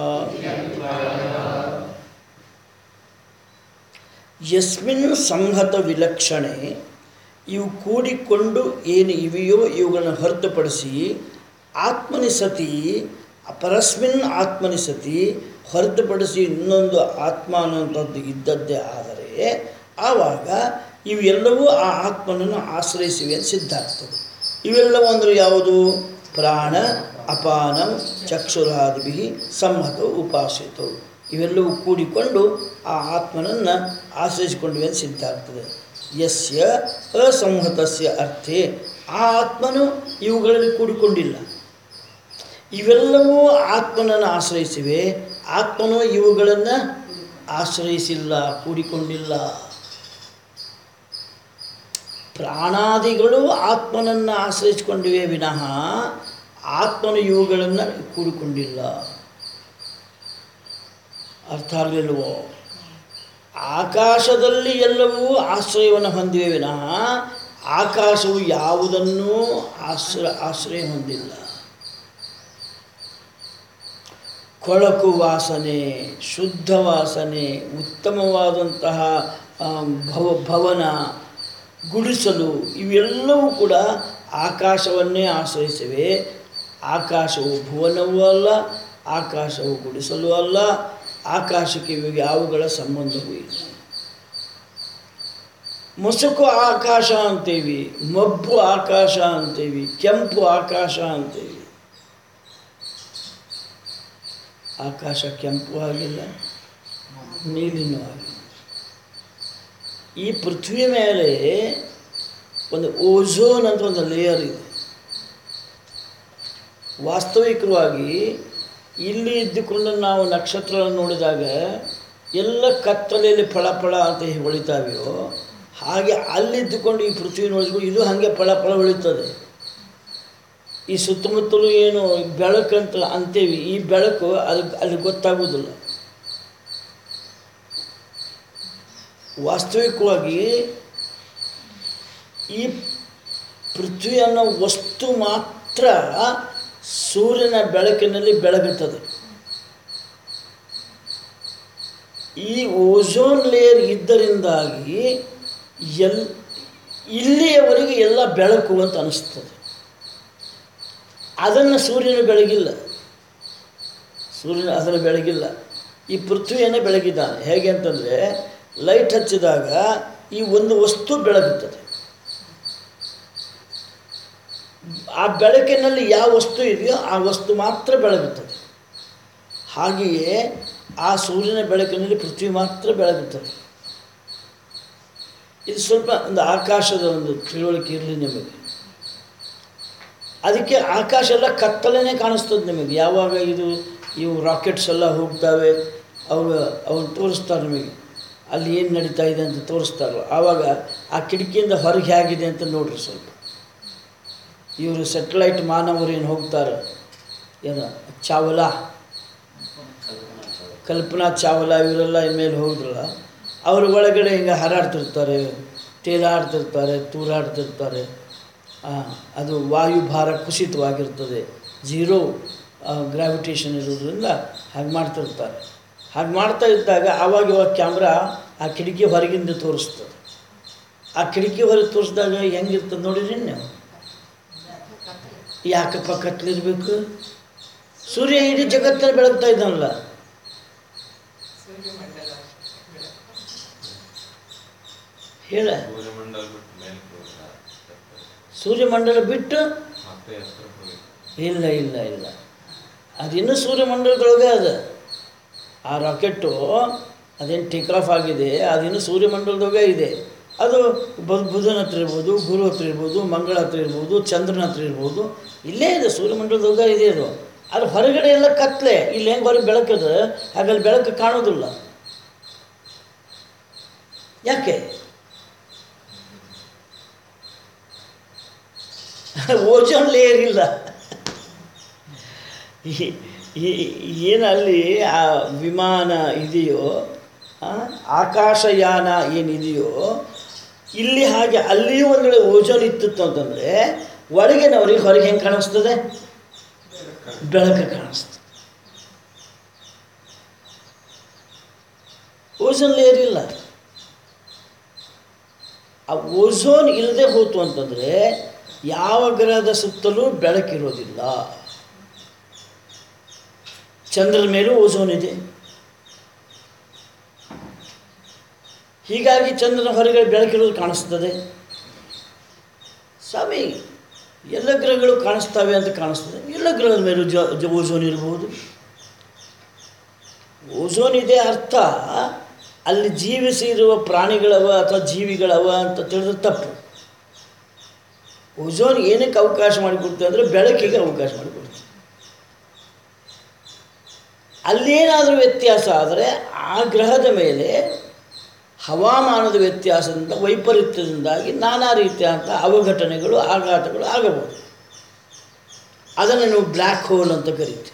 ಯಸ್ಮಿನ್ ಸಂಹತ ವಿಲಕ್ಷಣೆ ಇವು ಕೂಡಿಕೊಂಡು ಏನು ಇವೆಯೋ ಇವುಗಳನ್ನು ಹೊರತುಪಡಿಸಿ ಆತ್ಮನಿ ಸತಿ ಪರಸ್ಮಿನ್ ಆತ್ಮನಿ ಸತಿ ಹೊರತುಪಡಿಸಿ ಇನ್ನೊಂದು ಆತ್ಮ ಅನ್ನುವಂಥದ್ದು ಇದ್ದದ್ದೇ ಆದರೆ ಆವಾಗ ಇವೆಲ್ಲವೂ ಆ ಆತ್ಮನನ್ನು ಆಶ್ರಯಿಸಿವೆ ಅಂತ ಸಿದ್ಧಾರ್ಥವು ಇವೆಲ್ಲವೂ ಅಂದರೆ ಯಾವುದು ಪ್ರಾಣ ಅಪಾನಂ ಚಕ್ಷುರಾದಿಭಿ ಸಂಹತವು ಉಪಾಸಿತವು ಇವೆಲ್ಲವೂ ಕೂಡಿಕೊಂಡು ಆ ಆತ್ಮನನ್ನು ಆಶ್ರಯಿಸಿಕೊಂಡಿವೆ ಅಂತ ಸಿದ್ಧಾರ್ಥದೆ ಯಸ್ಯ ಅಸಂಹತಸ್ಯ ಅರ್ಥೆ ಆ ಆತ್ಮನು ಇವುಗಳಲ್ಲಿ ಕೂಡಿಕೊಂಡಿಲ್ಲ ಇವೆಲ್ಲವೂ ಆತ್ಮನನ್ನು ಆಶ್ರಯಿಸಿವೆ ಆತ್ಮನು ಇವುಗಳನ್ನು ಆಶ್ರಯಿಸಿಲ್ಲ ಕೂಡಿಕೊಂಡಿಲ್ಲ ಪ್ರಾಣಾದಿಗಳು ಆತ್ಮನನ್ನು ಆಶ್ರಯಿಸಿಕೊಂಡಿವೆ ವಿನಃ ಆತ್ಮನು ಇವುಗಳನ್ನು ಕೂಡಿಕೊಂಡಿಲ್ಲ ಅರ್ಥ ಆಗಲಿಲ್ವೋ ಆಕಾಶದಲ್ಲಿ ಎಲ್ಲವೂ ಆಶ್ರಯವನ್ನು ಹೊಂದಿವೆ ವಿನಃ ಆಕಾಶವು ಯಾವುದನ್ನೂ ಆಶ್ರ ಆಶ್ರಯ ಹೊಂದಿಲ್ಲ ಕೊಳಕು ವಾಸನೆ ಶುದ್ಧ ವಾಸನೆ ಉತ್ತಮವಾದಂತಹ ಆ, ಭವ ಭವನ ಗುಡಿಸಲು ಇವೆಲ್ಲವೂ ಕೂಡ ಆಕಾಶವನ್ನೇ ಆಶ್ರಯಿಸಿವೆ ಆಕಾಶವು ಭುವನವೂ ಅಲ್ಲ ಆಕಾಶವು ಗುಡಿಸಲು ಅಲ್ಲ ಆಕಾಶಕ್ಕೆ ಇವು ಯಾವುಗಳ ಸಂಬಂಧವೂ ಇಲ್ಲ ಮುಸುಕು ಆಕಾಶ ಅಂತೀವಿ ಮಬ್ಬು ಆಕಾಶ ಅಂತೀವಿ ಕೆಂಪು ಆಕಾಶ ಅಂತೀವಿ ಆಕಾಶ ಕೆಂಪು ಆಗಿಲ್ಲ ನೀಲಿನೂ ಆಗಿಲ್ಲ ಈ ಪೃಥ್ವಿ ಮೇಲೆ ಒಂದು ಓಝೋನ್ ಅಂತ ಒಂದು ಲೇಯರ್ ಇದೆ ವಾಸ್ತವಿಕವಾಗಿ ಇಲ್ಲಿ ಇದ್ದುಕೊಂಡು ನಾವು ನಕ್ಷತ್ರಗಳನ್ನು ನೋಡಿದಾಗ ಎಲ್ಲ ಕತ್ತಲೆಯಲ್ಲಿ ಫಳ ಫಳ ಅಂತ ಹೇಗೆ ಹೊಳಿತಾವೆಯೋ ಹಾಗೆ ಅಲ್ಲಿದ್ದುಕೊಂಡು ಈ ಪೃಥ್ವಿ ನೋಡಿದ್ಕೊಂಡು ಇದು ಹಾಗೆ ಫಳ ಫಳ ಹೊಳಿತದೆ ಈ ಸುತ್ತಮುತ್ತಲೂ ಏನು ಬೆಳಕಂತ ಅಂತೇವಿ ಈ ಬೆಳಕು ಅದು ಅಲ್ಲಿ ಗೊತ್ತಾಗೋದಿಲ್ಲ ವಾಸ್ತವಿಕವಾಗಿ ಈ ಪೃಥ್ವಿ ಅನ್ನೋ ವಸ್ತು ಮಾತ್ರ ಸೂರ್ಯನ ಬೆಳಕಿನಲ್ಲಿ ಬೆಳಗುತ್ತದೆ ಈ ಓಝೋನ್ ಲೇಯರ್ ಇದ್ದರಿಂದಾಗಿ ಎಲ್ ಇಲ್ಲಿಯವರೆಗೆ ಎಲ್ಲ ಬೆಳಕು ಅಂತ ಅನಿಸ್ತದೆ ಅದನ್ನು ಸೂರ್ಯನ ಬೆಳಗಿಲ್ಲ ಸೂರ್ಯನ ಅದನ್ನು ಬೆಳಗಿಲ್ಲ ಈ ಪೃಥ್ವಿಯನ್ನೇ ಬೆಳಗಿದ್ದಾನೆ ಹೇಗೆ ಅಂತಂದರೆ ಲೈಟ್ ಹಚ್ಚಿದಾಗ ಈ ಒಂದು ವಸ್ತು ಬೆಳಗುತ್ತದೆ ಆ ಬೆಳಕಿನಲ್ಲಿ ಯಾವ ವಸ್ತು ಇದೆಯೋ ಆ ವಸ್ತು ಮಾತ್ರ ಬೆಳಗುತ್ತದೆ ಹಾಗೆಯೇ ಆ ಸೂರ್ಯನ ಬೆಳಕಿನಲ್ಲಿ ಪೃಥ್ವಿ ಮಾತ್ರ ಬೆಳಗುತ್ತದೆ ಇದು ಸ್ವಲ್ಪ ಒಂದು ಆಕಾಶದ ಒಂದು ತಿಳುವಳಿಕೆ ಇರಲಿ ನಿಮಗೆ ಅದಕ್ಕೆ ಆಕಾಶ ಎಲ್ಲ ಕತ್ತಲೇ ಕಾಣಿಸ್ತದೆ ನಿಮಗೆ ಯಾವಾಗ ಇದು ಇವು ರಾಕೆಟ್ಸ್ ಎಲ್ಲ ಹೋಗ್ತವೆ ಅವು ಅವನ್ನ ತೋರಿಸ್ತಾರೆ ನಿಮಗೆ ಅಲ್ಲಿ ಏನು ನಡೀತಾ ಇದೆ ಅಂತ ತೋರಿಸ್ತಾರಲ್ಲ ಆವಾಗ ಆ ಕಿಟಕಿಯಿಂದ ಹೊರಗೆ ಹೇಗಿದೆ ಅಂತ ನೋಡ್ರಿ ಸ್ವಲ್ಪ ಇವರು ಸೆಟಲೈಟ್ ಮಾನವರು ಏನು ಹೋಗ್ತಾರೆ ಏನು ಚಾವಲಾ ಕಲ್ಪನಾ ಚಾವಲಾ ಇವರೆಲ್ಲ ಮೇಲೆ ಹೋದ್ರಲ್ಲ ಅವ್ರ ಒಳಗಡೆ ಹಿಂಗೆ ಹಾರಾಡ್ತಿರ್ತಾರೆ ತೇಲಾಡ್ತಿರ್ತಾರೆ ತೂರಾಡ್ತಿರ್ತಾರೆ ಆ, ಅದು ವಾಯುಭಾರ ಕುಸಿತವಾಗಿರ್ತದೆ ಝೀರೋ ಗ್ರಾವಿಟೇಷನ್ ಇರೋದ್ರಿಂದ ಹಾಗೆ ಮಾಡ್ತಿರ್ತಾರೆ ಹಾಗೆ ಮಾಡ್ತಾ ಇದ್ದಾಗ ಆವಾಗ ಇವಾಗ ಕ್ಯಾಮ್ರಾ ಆ ಕಿಟಕಿ ಹೊರಗಿಂದ ತೋರಿಸ್ತದೆ ಆ ಕಿಟಕಿ ಹೊರಗೆ ತೋರಿಸಿದಾಗ ಹೆಂಗಿರ್ತದೆ ನೋಡಿರಿ ನೀವು ಯಾಕಪ್ಪ ಕತ್ಲಿರ್ಬೇಕು ಸೂರ್ಯ ಇಡೀ ಜಗತ್ತಲ್ಲಿ ಬೆಳಗ್ತಾ ಇದ್ದಾನಲ್ಲ ಹೇಳ ಸೂರ್ಯಮಂಡಲ ಬಿಟ್ಟು ಮೇಲೆ ಹೋದ್ರ ಸೂರ್ಯಮಂಡಲ ಬಿಟ್ಟು ಮತ್ತೆ ಎತ್ತರ ಹೋಗಿತ್ತು ಇಲ್ಲ ಇಲ್ಲ ಇಲ್ಲ ಅದಿನ್ನೂ ಸೂರ್ಯಮಂಡಲದೊಳಗೆ ಅದ ಆ ರಾಕೆಟ್ಟು ಅದೇನು ಟೇಕ್ ಆಫ್ ಆಗಿದೆ ಅದಿನ್ನೂ ಸೂರ್ಯಮಂಡಲದೊಳಗೆ ಇದೆ ಅದು ಬುಧ ಬುಧನ ಹತ್ರ ಇರ್ಬೋದು ಗುರು ಹತ್ರ ಇರ್ಬೋದು ಮಂಗಳ ಹತ್ರ ಇರ್ಬೋದು ಚಂದ್ರನ ಹತ್ರ ಇರ್ಬೋದು ಇಲ್ಲೇ ಇದೆ ಸೂರ್ಯಮಂಡಲದೊಳಗೆ ಇದೆ ಅದು ಅದು ಹೊರಗಡೆ ಎಲ್ಲ ಕತ್ಲೆ ಇಲ್ಲಿ ಹೆಂಗೆ ಹೊರಗೆ ಬೆಳಕದ ಹಾಗಲ್ಲಿ ಬೆಳಕು ಕಾಣೋದಿಲ್ಲ ಯಾಕೆ ಓಜೋನ್ ಲೇಯರ್ ಇಲ್ಲ ಈ- ಈ- ಏನಲ್ಲಿ ಆ ವಿಮಾನ ಇದೆಯೋ ಆ, ಆಕಾಶಯಾನ ಏನಿದೆಯೋ ಇಲ್ಲಿ ಹಾಗೆ ಅಲ್ಲಿಯೂ ಒಂದು ವೇಳೆ ಓಜೋನ್ ಇತ್ತಿತ್ತು ಅಂತಂದರೆ ಒಳಗಿನವರಿಗೆ ಹೊರಗೆ ಹೆಂಗೆ ಕಾಣಿಸ್ತದೆ ಬೆಳಕು ಕಾಣಿಸ್ತದೆ ಓಜೋನ್ ಲೇಯರ್ ಇಲ್ಲ ಆ ಓಝೋನ್ ಇಲ್ಲದೆ ಹೋತು ಅಂತಂದರೆ ಯಾವ ಗ್ರಹದ ಸುತ್ತಲೂ ಬೆಳಕಿರೋದಿಲ್ಲ ಚಂದ್ರನ ಮೇಲೂ ಓಝೋನ್ ಇದೆ ಹೀಗಾಗಿ ಚಂದ್ರನ ಹೊರಗಡೆ ಬೆಳಕಿರೋದು ಕಾಣಿಸ್ತದೆ ಸ್ವಾಮಿ ಎಲ್ಲ ಗ್ರಹಗಳು ಕಾಣಿಸ್ತವೆ ಅಂತ ಕಾಣಿಸ್ತದೆ ಎಲ್ಲ ಗ್ರಹದ ಮೇಲೂ ಜ ಜ ಓಝೋನ್ ಇರ್ಬೋದು ಓಝೋನ್ ಇದೆ ಅರ್ಥ ಅಲ್ಲಿ ಜೀವಿಸಿರುವ ಪ್ರಾಣಿಗಳವ ಅಥವಾ ಜೀವಿಗಳವ ಅಂತ ತಿಳಿದ್ರೆ ತಪ್ಪು ಓಝೋನ್ ಏನಕ್ಕೆ ಅವಕಾಶ ಮಾಡಿಕೊಡ್ತದೆ ಅಂದರೆ ಬೆಳಕಿಗೆ ಅವಕಾಶ ಮಾಡಿಕೊಡ್ತದೆ ಅಲ್ಲೇನಾದರೂ ವ್ಯತ್ಯಾಸ ಆದರೆ ಆ ಗ್ರಹದ ಮೇಲೆ ಹವಾಮಾನದ ವ್ಯತ್ಯಾಸದಿಂದ ವೈಪರೀತ್ಯದಿಂದಾಗಿ ನಾನಾ ರೀತಿಯಾದಂಥ ಅವಘಟನೆಗಳು ಆಘಾತಗಳು ಆಗಬಹುದು ಅದನ್ನು ನೀವು ಬ್ಲ್ಯಾಕ್ ಹೋಲ್ ಅಂತ ಕರಿತೀವಿ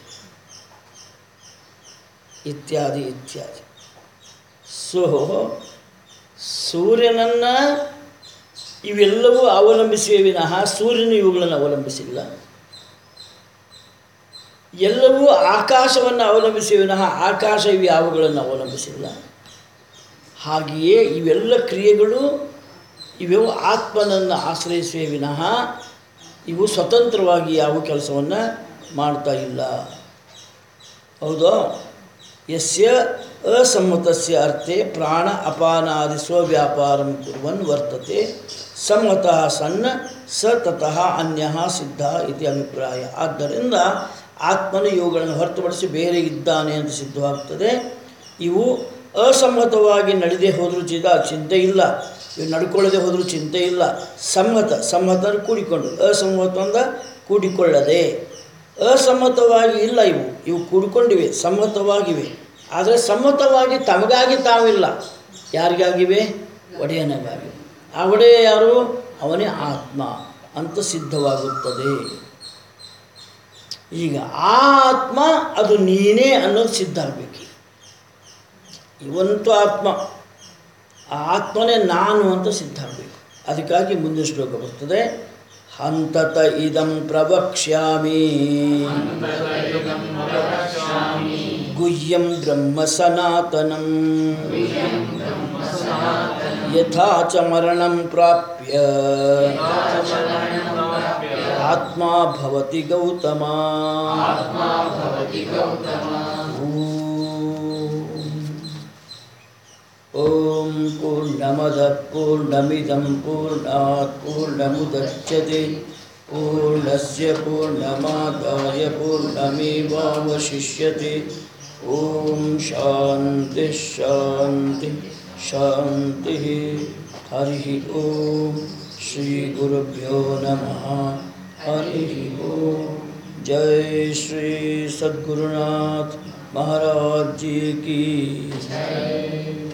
ಇತ್ಯಾದಿ ಇತ್ಯಾದಿ ಸೊ ಸೂರ್ಯನನ್ನು ಇವೆಲ್ಲವೂ ಅವಲಂಬಿಸಿವೆ ವಿನಃ ಸೂರ್ಯನು ಇವುಗಳನ್ನು ಅವಲಂಬಿಸಿಲ್ಲ ಎಲ್ಲವೂ ಆಕಾಶವನ್ನು ಅವಲಂಬಿಸಿವೆ ವಿನಃ ಆಕಾಶ ಇವು ಯಾವುಗಳನ್ನು ಅವಲಂಬಿಸಿಲ್ಲ ಹಾಗೆಯೇ ಇವೆಲ್ಲ ಕ್ರಿಯೆಗಳು ಇವೆವು ಆತ್ಮನನ್ನು ಆಶ್ರಯಿಸಿವೆ ವಿನಃ ಇವು ಸ್ವತಂತ್ರವಾಗಿ ಯಾವ ಕೆಲಸವನ್ನು ಮಾಡ್ತಾ ಇಲ್ಲ ಹೌದಾ ಯಸ್ಯ ಅಸಮ್ಮತಸ್ಯ ಅರ್ಥೆ ಪ್ರಾಣ ಅಪಾನಾದಿ ಸ್ವವ್ಯಾಪಾರಂ ಕುರ್ವನ್ ವರ್ತತೆ ಸಮ್ಮತಃ ಸಣ್ಣ ಸ ತತಃ ಅನ್ಯ ಸಿದ್ಧ ಇತಿ ಅಭಿಪ್ರಾಯ ಆದ್ದರಿಂದ ಆತ್ಮನು ಇವುಗಳನ್ನು ಹೊರತುಪಡಿಸಿ ಬೇರೆ ಇದ್ದಾನೆ ಅಂತ ಸಿದ್ಧವಾಗ್ತದೆ ಇವು ಅಸಮ್ಮತವಾಗಿ ನಡೆದೇ ಹೋದರೂ ಚಿದ ಚಿಂತೆ ಇಲ್ಲ ಇವು ನಡ್ಕೊಳ್ಳದೆ ಹೋದರೂ ಚಿಂತೆ ಇಲ್ಲ ಸಮ್ಮತ ಸಮ್ಮತ ಅಂದ್ರೆ ಕೂಡಿಕೊಂಡು ಅಸಮ್ಮತ ಅಂದ ಕೂಡಿಕೊಳ್ಳದೆ ಅಸಮ್ಮತವಾಗಿ ಇಲ್ಲ ಇವು ಇವು ಕೂಡಿಕೊಂಡಿವೆ ಸಮ್ಮತವಾಗಿವೆ ಆದರೆ ಸಮ್ಮತವಾಗಿ ತಮಗಾಗಿ ತಾವಿಲ್ಲ ಯಾರಿಗಾಗಿವೆ ಒಡೆಯನಿಗಾಗಿವೆ ಆ ಒಡೆಯ ಯಾರು ಅವನೇ ಆತ್ಮ ಅಂತ ಸಿದ್ಧವಾಗುತ್ತದೆ ಈಗ ಆ ಆತ್ಮ ಅದು ನೀನೇ ಅನ್ನೋದು ಸಿದ್ಧ ಆಗಬೇಕು ಇವಂತೂ ಆತ್ಮ ಆ ಆತ್ಮನೇ ನಾನು ಅಂತ ಸಿದ್ಧ ಆಗಬೇಕು ಅದಕ್ಕಾಗಿ ಮುಂದಿನ ಶ್ಲೋಕ ಬರ್ತದೆ ಹಂತತ ಇದಂ ಪ್ರವಕ್ಷ್ಯಾಮಿ ಗುಹ್ಯಂ ಬ್ರಹ್ಮ ಸನಾತನಂ ಯಥಾ ಚ ಮರಣಂ ಪ್ರಾಪ್ಯ ಆತ್ಮ ಭವತಿ ಗೌತಮ ಓಂ ಪೂರ್ಣಮದ ಪೂರ್ಣಮಿದಂ ಪೂರ್ಣಾತ್ ಪೂರ್ಣಮುದಚ್ಯತೆ ಪೂರ್ಣಸ್ಯ ಪೂರ್ಣಮಾದಾಯ ಪೂರ್ಣಮೇವಾವಶಿಷ್ಯತೆ ಓಂ ಶಾಂತಿ ಶಾಂತಿ ಶಾಂತಿ ಹರಿ ಓಂ ಶ್ರೀ ಗುರುಭ್ಯೋ ನಮಃ ಹರಿ ಓಂ जय श्री सद्गुरुनाथ महाराज जी की